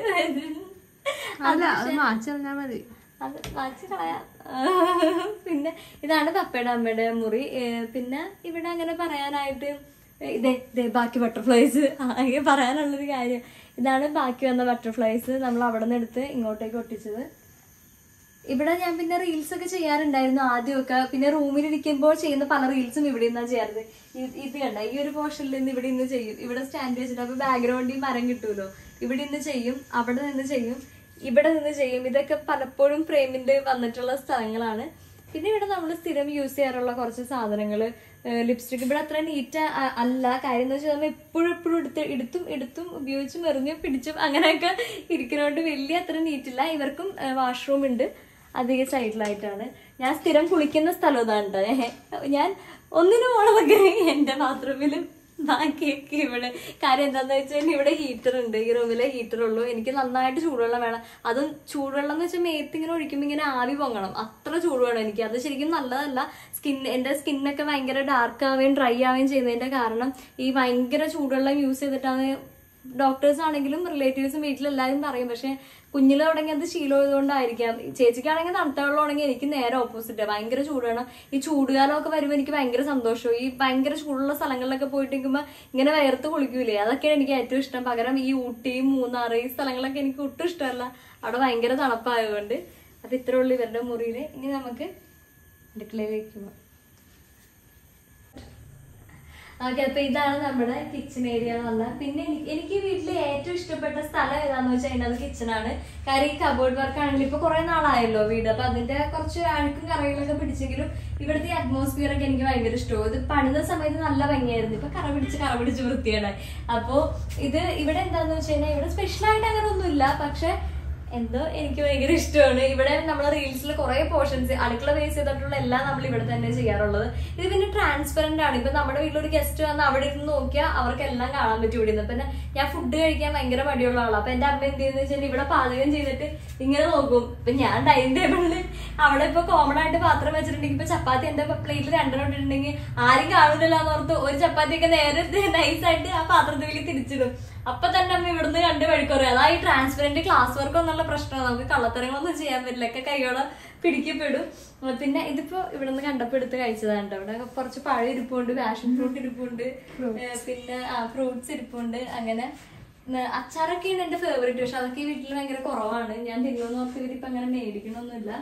അല്ല അത് മാച്ചറിഞ്ഞാ മതി അത് വാച്ച് കളയാം പിന്നെ ഇതാണ് പപ്പയുടെ അമ്മയുടെ മുറി ഏഹ് പിന്നെ ഇവിടെ അങ്ങനെ പറയാനായിട്ട് ഇതേ ഇതേ ബാക്കി ബട്ടർഫ്ലൈസ് അങ്ങനെ പറയാനുള്ളൊരു കാര്യം ഇതാണ് ബാക്കി വന്ന ബട്ടർഫ്ലൈസ് നമ്മൾ അവിടെ നിന്ന് എടുത്ത് ഇങ്ങോട്ടേക്ക് ഒട്ടിച്ചത് ഇവിടെ ഞാൻ പിന്നെ റീൽസ് ഒക്കെ ചെയ്യാറുണ്ടായിരുന്നു ആദ്യമൊക്കെ പിന്നെ റൂമിലിരിക്കുമ്പോൾ ചെയ്യുന്ന പല റീൽസും ഇവിടെ നിന്നാണ് ചെയ്യാറ് ഇത് ഇത് കണ്ട ഈ ഒരു പോർഷനിൽ നിന്ന് ഇവിടെ നിന്ന് ചെയ്യും ഇവിടെ സ്റ്റാൻഡ് വെച്ചിട്ട് അപ്പൊ ബാക്ക്ഗ്രൗണ്ടിൽ മരം കിട്ടുമല്ലോ ഇവിടെ നിന്ന് ചെയ്യും അവിടെ നിന്ന് ചെയ്യും ഇവിടെ നിന്ന് ചെയ്യും ഇതൊക്കെ പലപ്പോഴും ഫ്രെയിമിന്റെ വന്നിട്ടുള്ള സ്ഥലങ്ങളാണ് പിന്നെ ഇവിടെ നമ്മൾ സ്ഥിരം യൂസ് ചെയ്യാറുള്ള കുറച്ച് സാധനങ്ങൾ ലിപ്സ്റ്റിക് ഇവിടെ അത്ര നീറ്റ് അല്ല കാര്യം എന്ന് വെച്ചാൽ നമ്മൾ എപ്പോഴും എപ്പോഴും എടുത്ത് എടുത്തും എടുത്തും ഉപയോഗിച്ചും എറിഞ്ഞും പിടിച്ചും അങ്ങനെയൊക്കെ ഇരിക്കുന്നതുകൊണ്ട് വലിയ അത്ര നീറ്റില്ല ഇവർക്കും വാഷ്റൂം ഉണ്ട് അധിക സൈഡിലായിട്ടാണ് ഞാൻ സ്ഥിരം കുളിക്കുന്ന സ്ഥലം ഇതാണ് ട്ടോ. ഏഹ്. ഞാൻ ഒന്നിനും പോണതൊക്കെ എന്റെ ബാത്റൂമിലും ബാക്കിയൊക്കെ ഇവിടെ കാര്യം എന്താന്ന് വെച്ചാൽ ഇവിടെ ഹീറ്റർ ഉണ്ട് ഈ റൂമിലെ ഹീറ്റർ ഉള്ളൂ എനിക്ക് നന്നായിട്ട് ചൂടുവെള്ളം വേണം അതും ചൂടുവെള്ളം എന്ന് വെച്ചാൽ മേത്ത് ഇങ്ങനെ ഒഴിക്കുമ്പോൾ ഇങ്ങനെ ആവി പൊങ്ങണം അത്ര ചൂട് വേണം എനിക്ക് അത് ശരിക്കും നല്ലതല്ല സ്കിൻ എന്റെ സ്കിന്നൊക്കെ ഭയങ്കര ഡാർക്ക് ആവുകയും ഡ്രൈ ആവുകയും ചെയ്യുന്നതിന്റെ കാരണം ഈ ഭയങ്കര ചൂടുവെള്ളം യൂസ് ചെയ്തിട്ടാണ് ഡോക്ടേഴ്സ് ആണെങ്കിലും റിലേറ്റീവ്സും വീട്ടിലെല്ലാവരും പറയും പക്ഷെ കുഞ്ഞിലെ തുടങ്ങി അത് ശീലമായതുകൊണ്ടായിരിക്കാം ചേച്ചിക്കാണെങ്കിൽ തണുത്ത വെള്ളമാണെങ്കിൽ എനിക്ക് നേരെ ഓപ്പോസിറ്റ് ഭയങ്കര ചൂട് വേണം ഈ ചൂടുകാലമൊക്കെ വരുമ്പോൾ എനിക്ക് ഭയങ്കര സന്തോഷവും ഈ ഭയങ്കര ചൂടുള്ള സ്ഥലങ്ങളിലൊക്കെ പോയിട്ട് നിൽക്കുമ്പോൾ ഇങ്ങനെ വയർത്ത് കുളിക്കൂലേ അതൊക്കെയാണ് എനിക്ക് ഏറ്റവും ഇഷ്ടം പകരം ഈ ഊട്ടി മൂന്നാർ ഈ സ്ഥലങ്ങളൊക്കെ എനിക്ക് ഒട്ടും ഇഷ്ടമല്ല അവിടെ ഭയങ്കര തണുപ്പായതുകൊണ്ട് അപ്പൊ ഇത്രേ ഉള്ളൂ ഇവരുടെ മുറിയിൽ ഇനി നമുക്ക് അടുക്കളയിലേക്ക് പോവാം ഓക്കെ അപ്പൊ ഇതാണ് നമ്മുടെ കിച്ചൺ ഏരിയ എന്ന് പറഞ്ഞാൽ പിന്നെ എനിക്ക് എനിക്ക് വീട്ടിൽ ഏറ്റവും ഇഷ്ടപ്പെട്ട സ്ഥലം ഏതാന്ന് വെച്ചാൽ അതിനകത്ത് കിച്ചണാണ് കാര്യം ഈ കബോർഡ് വർക്ക് ആണെങ്കിൽ ഇപ്പൊ കുറെ നാളായല്ലോ വീട് അപ്പൊ അതിന്റെ കുറച്ച് അഴുക്കും കറകളൊക്കെ പിടിച്ചെങ്കിലും ഇവിടുത്തെ അറ്റ്മോസ്ഫിയർ ഒക്കെ എനിക്ക് ഭയങ്കര ഇഷ്ടവും ഇത് പണിത സമയത്ത് നല്ല ഭംഗിയായിരുന്നു ഇപ്പൊ കറ പിടിച്ച് കറ പിടിച്ച് വൃത്തിയാണ് അപ്പോ ഇത് ഇവിടെ എന്താന്ന് വെച്ച് കഴിഞ്ഞാൽ ഇവിടെ സ്പെഷ്യൽ ആയിട്ട് അങ്ങനെ ഒന്നുമില്ല പക്ഷെ എന്തോ എനിക്ക് ഭയങ്കര ഇഷ്ടമാണ് ഇവിടെ നമ്മൾ റീൽസിൽ കുറെ പോർഷൻസ് അടുക്കള ബേസ് ചെയ്തിട്ടുള്ള എല്ലാം നമ്മൾ ഇവിടെ തന്നെ ചെയ്യാറുള്ളത് ഇത് പിന്നെ ട്രാൻസ്പെറന്റ് ആണ് ഇപ്പൊ നമ്മുടെ വീട്ടിലൊരു ഗസ്റ്റ് വന്ന് അവിടെ ഇരുന്ന് നോക്കിയാൽ അവർക്ക് എല്ലാം കാണാൻ പറ്റും ഇവിടെ നിന്ന് പിന്നെ ഞാൻ ഫുഡ് കഴിക്കാൻ ഭയങ്കര മടിയുള്ള ആളാണ് അപ്പൊ എന്റെ അമ്മ എന്ത് ചെയ്യുന്ന വെച്ചാൽ ഇവിടെ പാചകം ചെയ്തിട്ട് ഇങ്ങനെ നോക്കും ഇപ്പൊ ഞാൻ ഡൈനിങ് ടേബിളിൽ അവിടെ ഇപ്പൊ കോമൺ ആയിട്ട് പാത്രം വെച്ചിട്ടുണ്ടെങ്കിൽ ഇപ്പൊ ചപ്പാത്തി എന്റെ പ്ലേറ്റിൽ രണ്ടെണ്ണം ഇട്ടിട്ടുണ്ടെങ്കിൽ ആരും കാണില്ലല്ലോ എന്ന് ഓർത്ത് ഒരു ചപ്പാത്തി ഒക്കെ നേരെ നൈസായിട്ട് ആ പാത്രത്തിലേക്ക് തിരിച്ചിടും അപ്പൊ തന്നെ അമ്മ ഇവിടുന്ന് കണ്ട് വഴിക്കുറയും അതാ ഈ ട്രാൻസ്പെറന്റ് ക്ലാസ് വർക്ക് എന്നുള്ള പ്രശ്നമാണ് നമുക്ക് കള്ളത്തരങ്ങളൊന്നും ചെയ്യാൻ പറ്റില്ല ഒക്കെ കൈയോടെ പിടിക്കപ്പെടും ഉം, പിന്നെ ഇതിപ്പോ ഇവിടുന്ന് കണ്ടപ്പോ എടുത്ത് കഴിച്ചതാണ് ട്ടോ. ഇവിടെ കുറച്ച് പഴം ഇരിപ്പുണ്ട് പാഷൻ ഫ്രൂട്ട് ഇരിപ്പുണ്ട് ഏ, പിന്നെ ഫ്രൂട്ട്സ് ഇരിപ്പുണ്ട് അങ്ങനെ ഉം, അച്ചാറൊക്കെയാണ് എന്റെ ഫേവറേറ്റ് പക്ഷെ അതൊക്കെ ഈ വീട്ടിൽ ഭയങ്കര കുറവാണ് ഞാൻ തിന്നുമെന്ന് ഓർത്ത് ഇവരിപ്പോ അങ്ങനെ മേടിക്കണമൊന്നുമില്ല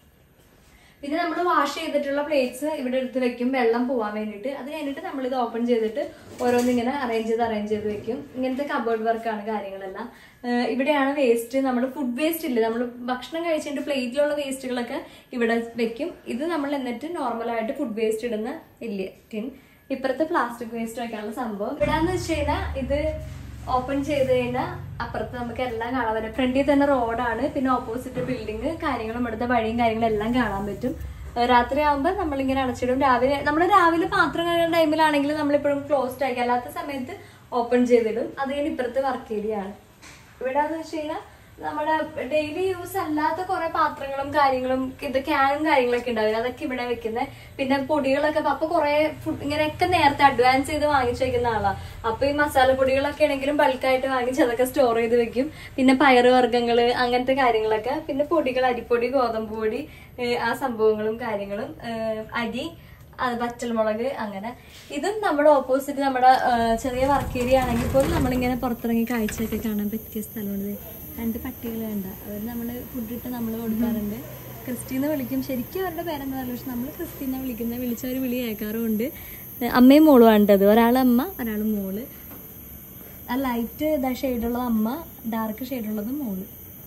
പിന്നെ നമ്മൾ വാഷ് ചെയ്തിട്ടുള്ള പ്ലേറ്റ്സ് ഇവിടെ എടുത്ത് വെക്കും വെള്ളം പോവാൻ വേണ്ടിയിട്ട് അത് കഴിഞ്ഞിട്ട് നമ്മൾ ഇത് ഓപ്പൺ ചെയ്തിട്ട് ഓരോന്നിങ്ങനെ അറേഞ്ച് ചെയ്ത് അറേഞ്ച് ചെയ്ത് വെക്കും ഇങ്ങനത്തെ കബോർഡ് വർക്കാണ് കാര്യങ്ങളെല്ലാം ഏഹ് ഇവിടെയാണ് വേസ്റ്റ് നമ്മൾ ഫുഡ് വേസ്റ്റ് ഇല്ലേ നമ്മൾ ഭക്ഷണം കഴിച്ചിട്ട് പ്ലേറ്റിലുള്ള വേസ്റ്റുകളൊക്കെ ഇവിടെ വെക്കും ഇത് നമ്മൾ എന്നിട്ട് നോർമലായിട്ട് ഫുഡ് വേസ്റ്റ് ഇടുന്ന വലിയ ടിൻ ഇപ്പുറത്തെ പ്ലാസ്റ്റിക് വേസ്റ്റ് വെക്കാനുള്ള സംഭവം ഇവിടെന്ന് വെച്ച് കഴിഞ്ഞാൽ ഇത് ഓപ്പൺ ചെയ്ത് കഴിഞ്ഞാൽ അപ്പുറത്ത് നമുക്ക് എല്ലാം കാണാൻ പറ്റും ഫ്രണ്ടിൽ തന്നെ റോഡാണ് പിന്നെ ഓപ്പോസിറ്റ് ബിൽഡിങ് കാര്യങ്ങളും ഇവിടുത്തെ വഴിയും കാര്യങ്ങളും എല്ലാം കാണാൻ പറ്റും ഏഹ് രാത്രി ആകുമ്പോൾ നമ്മളിങ്ങനെ അടച്ചിടും രാവിലെ നമ്മൾ രാവിലെ പാത്രം കഴുകുന്ന ടൈമിലാണെങ്കിൽ നമ്മളിപ്പോഴും ക്ലോസ്ഡ് ആയിരിക്കും അല്ലാത്ത സമയത്ത് ഓപ്പൺ ചെയ്തിടും അത് കഴിഞ്ഞ് ഇപ്പുറത്ത് വർക്ക് ഏരിയ ആണ് ഇവിടെ എന്ന് വെച്ച് കഴിഞ്ഞാൽ നമ്മുടെ ഡെയിലി യൂസ് അല്ലാത്ത കുറെ പാത്രങ്ങളും കാര്യങ്ങളും ഇത് ക്യാനും കാര്യങ്ങളൊക്കെ ഉണ്ടാവില്ല അതൊക്കെ ഇവിടെ വെക്കുന്നത് പിന്നെ പൊടികളൊക്കെ അപ്പൊ കുറെ ഫുഡ് ഇങ്ങനെയൊക്കെ നേരത്തെ അഡ്വാൻസ് ചെയ്ത് വാങ്ങിച്ചു വെക്കുന്ന ആളാ അപ്പൊ ഈ മസാല പൊടികളൊക്കെ ആണെങ്കിലും ബൾക്കായിട്ട് വാങ്ങിച്ച് അതൊക്കെ സ്റ്റോർ ചെയ്ത് വെക്കും പിന്നെ പയറ് വർഗ്ഗങ്ങള് അങ്ങനത്തെ കാര്യങ്ങളൊക്കെ പിന്നെ പൊടികൾ അരിപ്പൊടി ഗോതമ്പ് പൊടി ഏഹ് ആ സംഭവങ്ങളും കാര്യങ്ങളും ഏഹ് അരി അത് പച്ചൽമുളക് അങ്ങനെ ഇതും നമ്മുടെ ഓപ്പോസിറ്റ് നമ്മുടെ ആ, ചെറിയ വർക്ക് ഏരിയ ആണെങ്കിൽ പോലും നമ്മളിങ്ങനെ പുറത്തിറങ്ങി കാഴ്ചയൊക്കെ കാണാൻ പറ്റിയ സ്ഥലമാണ് രണ്ട് പട്ടികൾ വേണ്ട അവർ നമ്മൾ ഫുഡിട്ട് നമ്മൾ കൊടുക്കാറുണ്ട് ക്രിസ്റ്റീന്ന് വിളിക്കും ശരിക്കും അവരുടെ പേരെന്താ പറയുക പക്ഷെ നമ്മൾ ക്രിസ്റ്റീനെ വിളിക്കുന്ന വിളിച്ചവർ വിളി കേൾക്കാറുമുണ്ട് അമ്മയും മോളും വേണ്ടത് ഒരാൾ അമ്മ ഒരാൾ മോള് ആ ലൈറ്റ് ഇതാ ഷെയ്ഡുള്ളത് അമ്മ ഡാർക്ക് ഷെയ്ഡുള്ളത് മോള്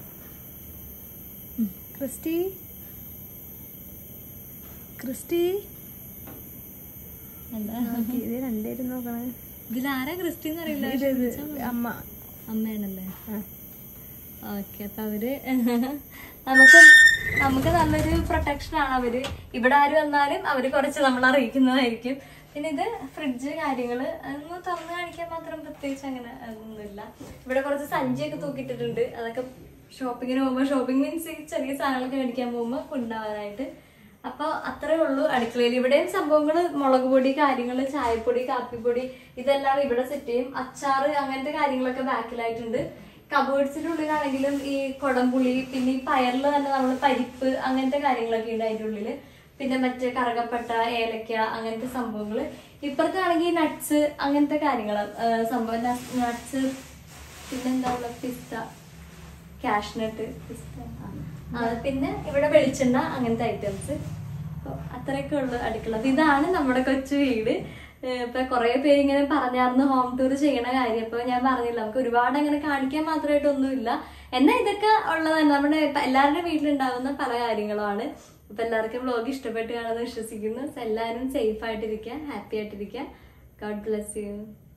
ഉം. ക്രിസ്റ്റി ക്രിസ്റ്റി എന്താ ഇത് രണ്ടുപേരും നോക്കണേ ഇതിലാരാ ക്രിസ്റ്റി എന്നറിയില്ല ഇത് ഇത് അമ്മ അമ്മയാണല്ലേ ഓക്കെ അപ്പൊ അവര് നമുക്ക് നമുക്ക് നല്ലൊരു പ്രൊട്ടക്ഷൻ ആണ് അവര് ഇവിടെ ആര് വന്നാലും അവര് കുറച്ച് നമ്മൾ അറിയിക്കുന്നതായിരിക്കും പിന്നെ ഇത് ഫ്രിഡ്ജ് കാര്യങ്ങള് അതൊന്നും തുറന്ന് കാണിക്കാൻ മാത്രം പ്രത്യേകിച്ച് അങ്ങനെ ഒന്നുമില്ല ഇവിടെ കുറച്ച് സഞ്ചിയൊക്കെ തൂക്കിയിട്ടിട്ടുണ്ട് അതൊക്കെ ഷോപ്പിങ്ങിന് പോകുമ്പോൾ ഷോപ്പിംഗ് മീൻസ് ചെറിയ സാധനങ്ങളൊക്കെ മേടിക്കാൻ പോകുമ്പോൾ കൊണ്ടുപോകാനായിട്ട് അപ്പൊ അത്രേ ഉള്ളൂ അടുക്കളയിൽ ഇവിടെയും സംഭവങ്ങൾ മുളക് പൊടി കാര്യങ്ങൾ ചായപ്പൊടി കാപ്പിപ്പൊടി ഇതെല്ലാം ഇവിടെ സെറ്റ് ചെയ്യും അച്ചാറ് അങ്ങനത്തെ കാര്യങ്ങളൊക്കെ ബാക്കിലായിട്ടുണ്ട് കബേർഡ്സിന്റെ ഉള്ളിലാണെങ്കിലും ഈ കൊടംപുളി പിന്നെ ഈ പയറിൽ തന്നെ നമ്മൾ പരിപ്പ് അങ്ങനത്തെ കാര്യങ്ങളൊക്കെ ഉണ്ട് അതിന്റെ ഉള്ളില് പിന്നെ മറ്റേ കറകപ്പട്ട ഏലക്ക അങ്ങനത്തെ സംഭവങ്ങൾ ഇപ്പുറത്താണെങ്കിൽ നട്ട്സ് അങ്ങനത്തെ കാര്യങ്ങൾ സംഭവം നട്ട്സ് പിന്നെന്താ ഉള്ളത് പിസ്ത കാഷ്നട്ട് പിസ്ത ആ, പിന്നെ ഇവിടെ വെളിച്ചെണ്ണ അങ്ങനത്തെ ഐറ്റംസ് അത്രയൊക്കെ ഉള്ളു അടുക്കള അപ്പൊ ഇതാണ് നമ്മുടെ കൊച്ചു വീട് ഏഹ് ഇപ്പൊ കുറെ പേര് ഇങ്ങനെ പറഞ്ഞായിരുന്നു ഹോം ടൂർ ചെയ്യണ കാര്യം അപ്പൊ ഞാൻ പറഞ്ഞില്ല നമുക്ക് ഒരുപാട് അങ്ങനെ കാണിക്കാൻ മാത്രമായിട്ടൊന്നുമില്ല എന്നാൽ ഇതൊക്കെ ഉള്ളതാണ് നമ്മുടെ ഇപ്പൊ എല്ലാവരുടെ വീട്ടിലുണ്ടാവുന്ന പല കാര്യങ്ങളുമാണ് അപ്പൊ എല്ലാവർക്കും വ്ലോഗ് ഇഷ്ടപ്പെട്ട് കാണുമെന്ന് വിശ്വസിക്കുന്നു So എല്ലാവരും സേഫ് ആയിട്ടിരിക്കുക ഹാപ്പി ആയിട്ടിരിക്കുക ഗോഡ് ബ്ലെസ് യു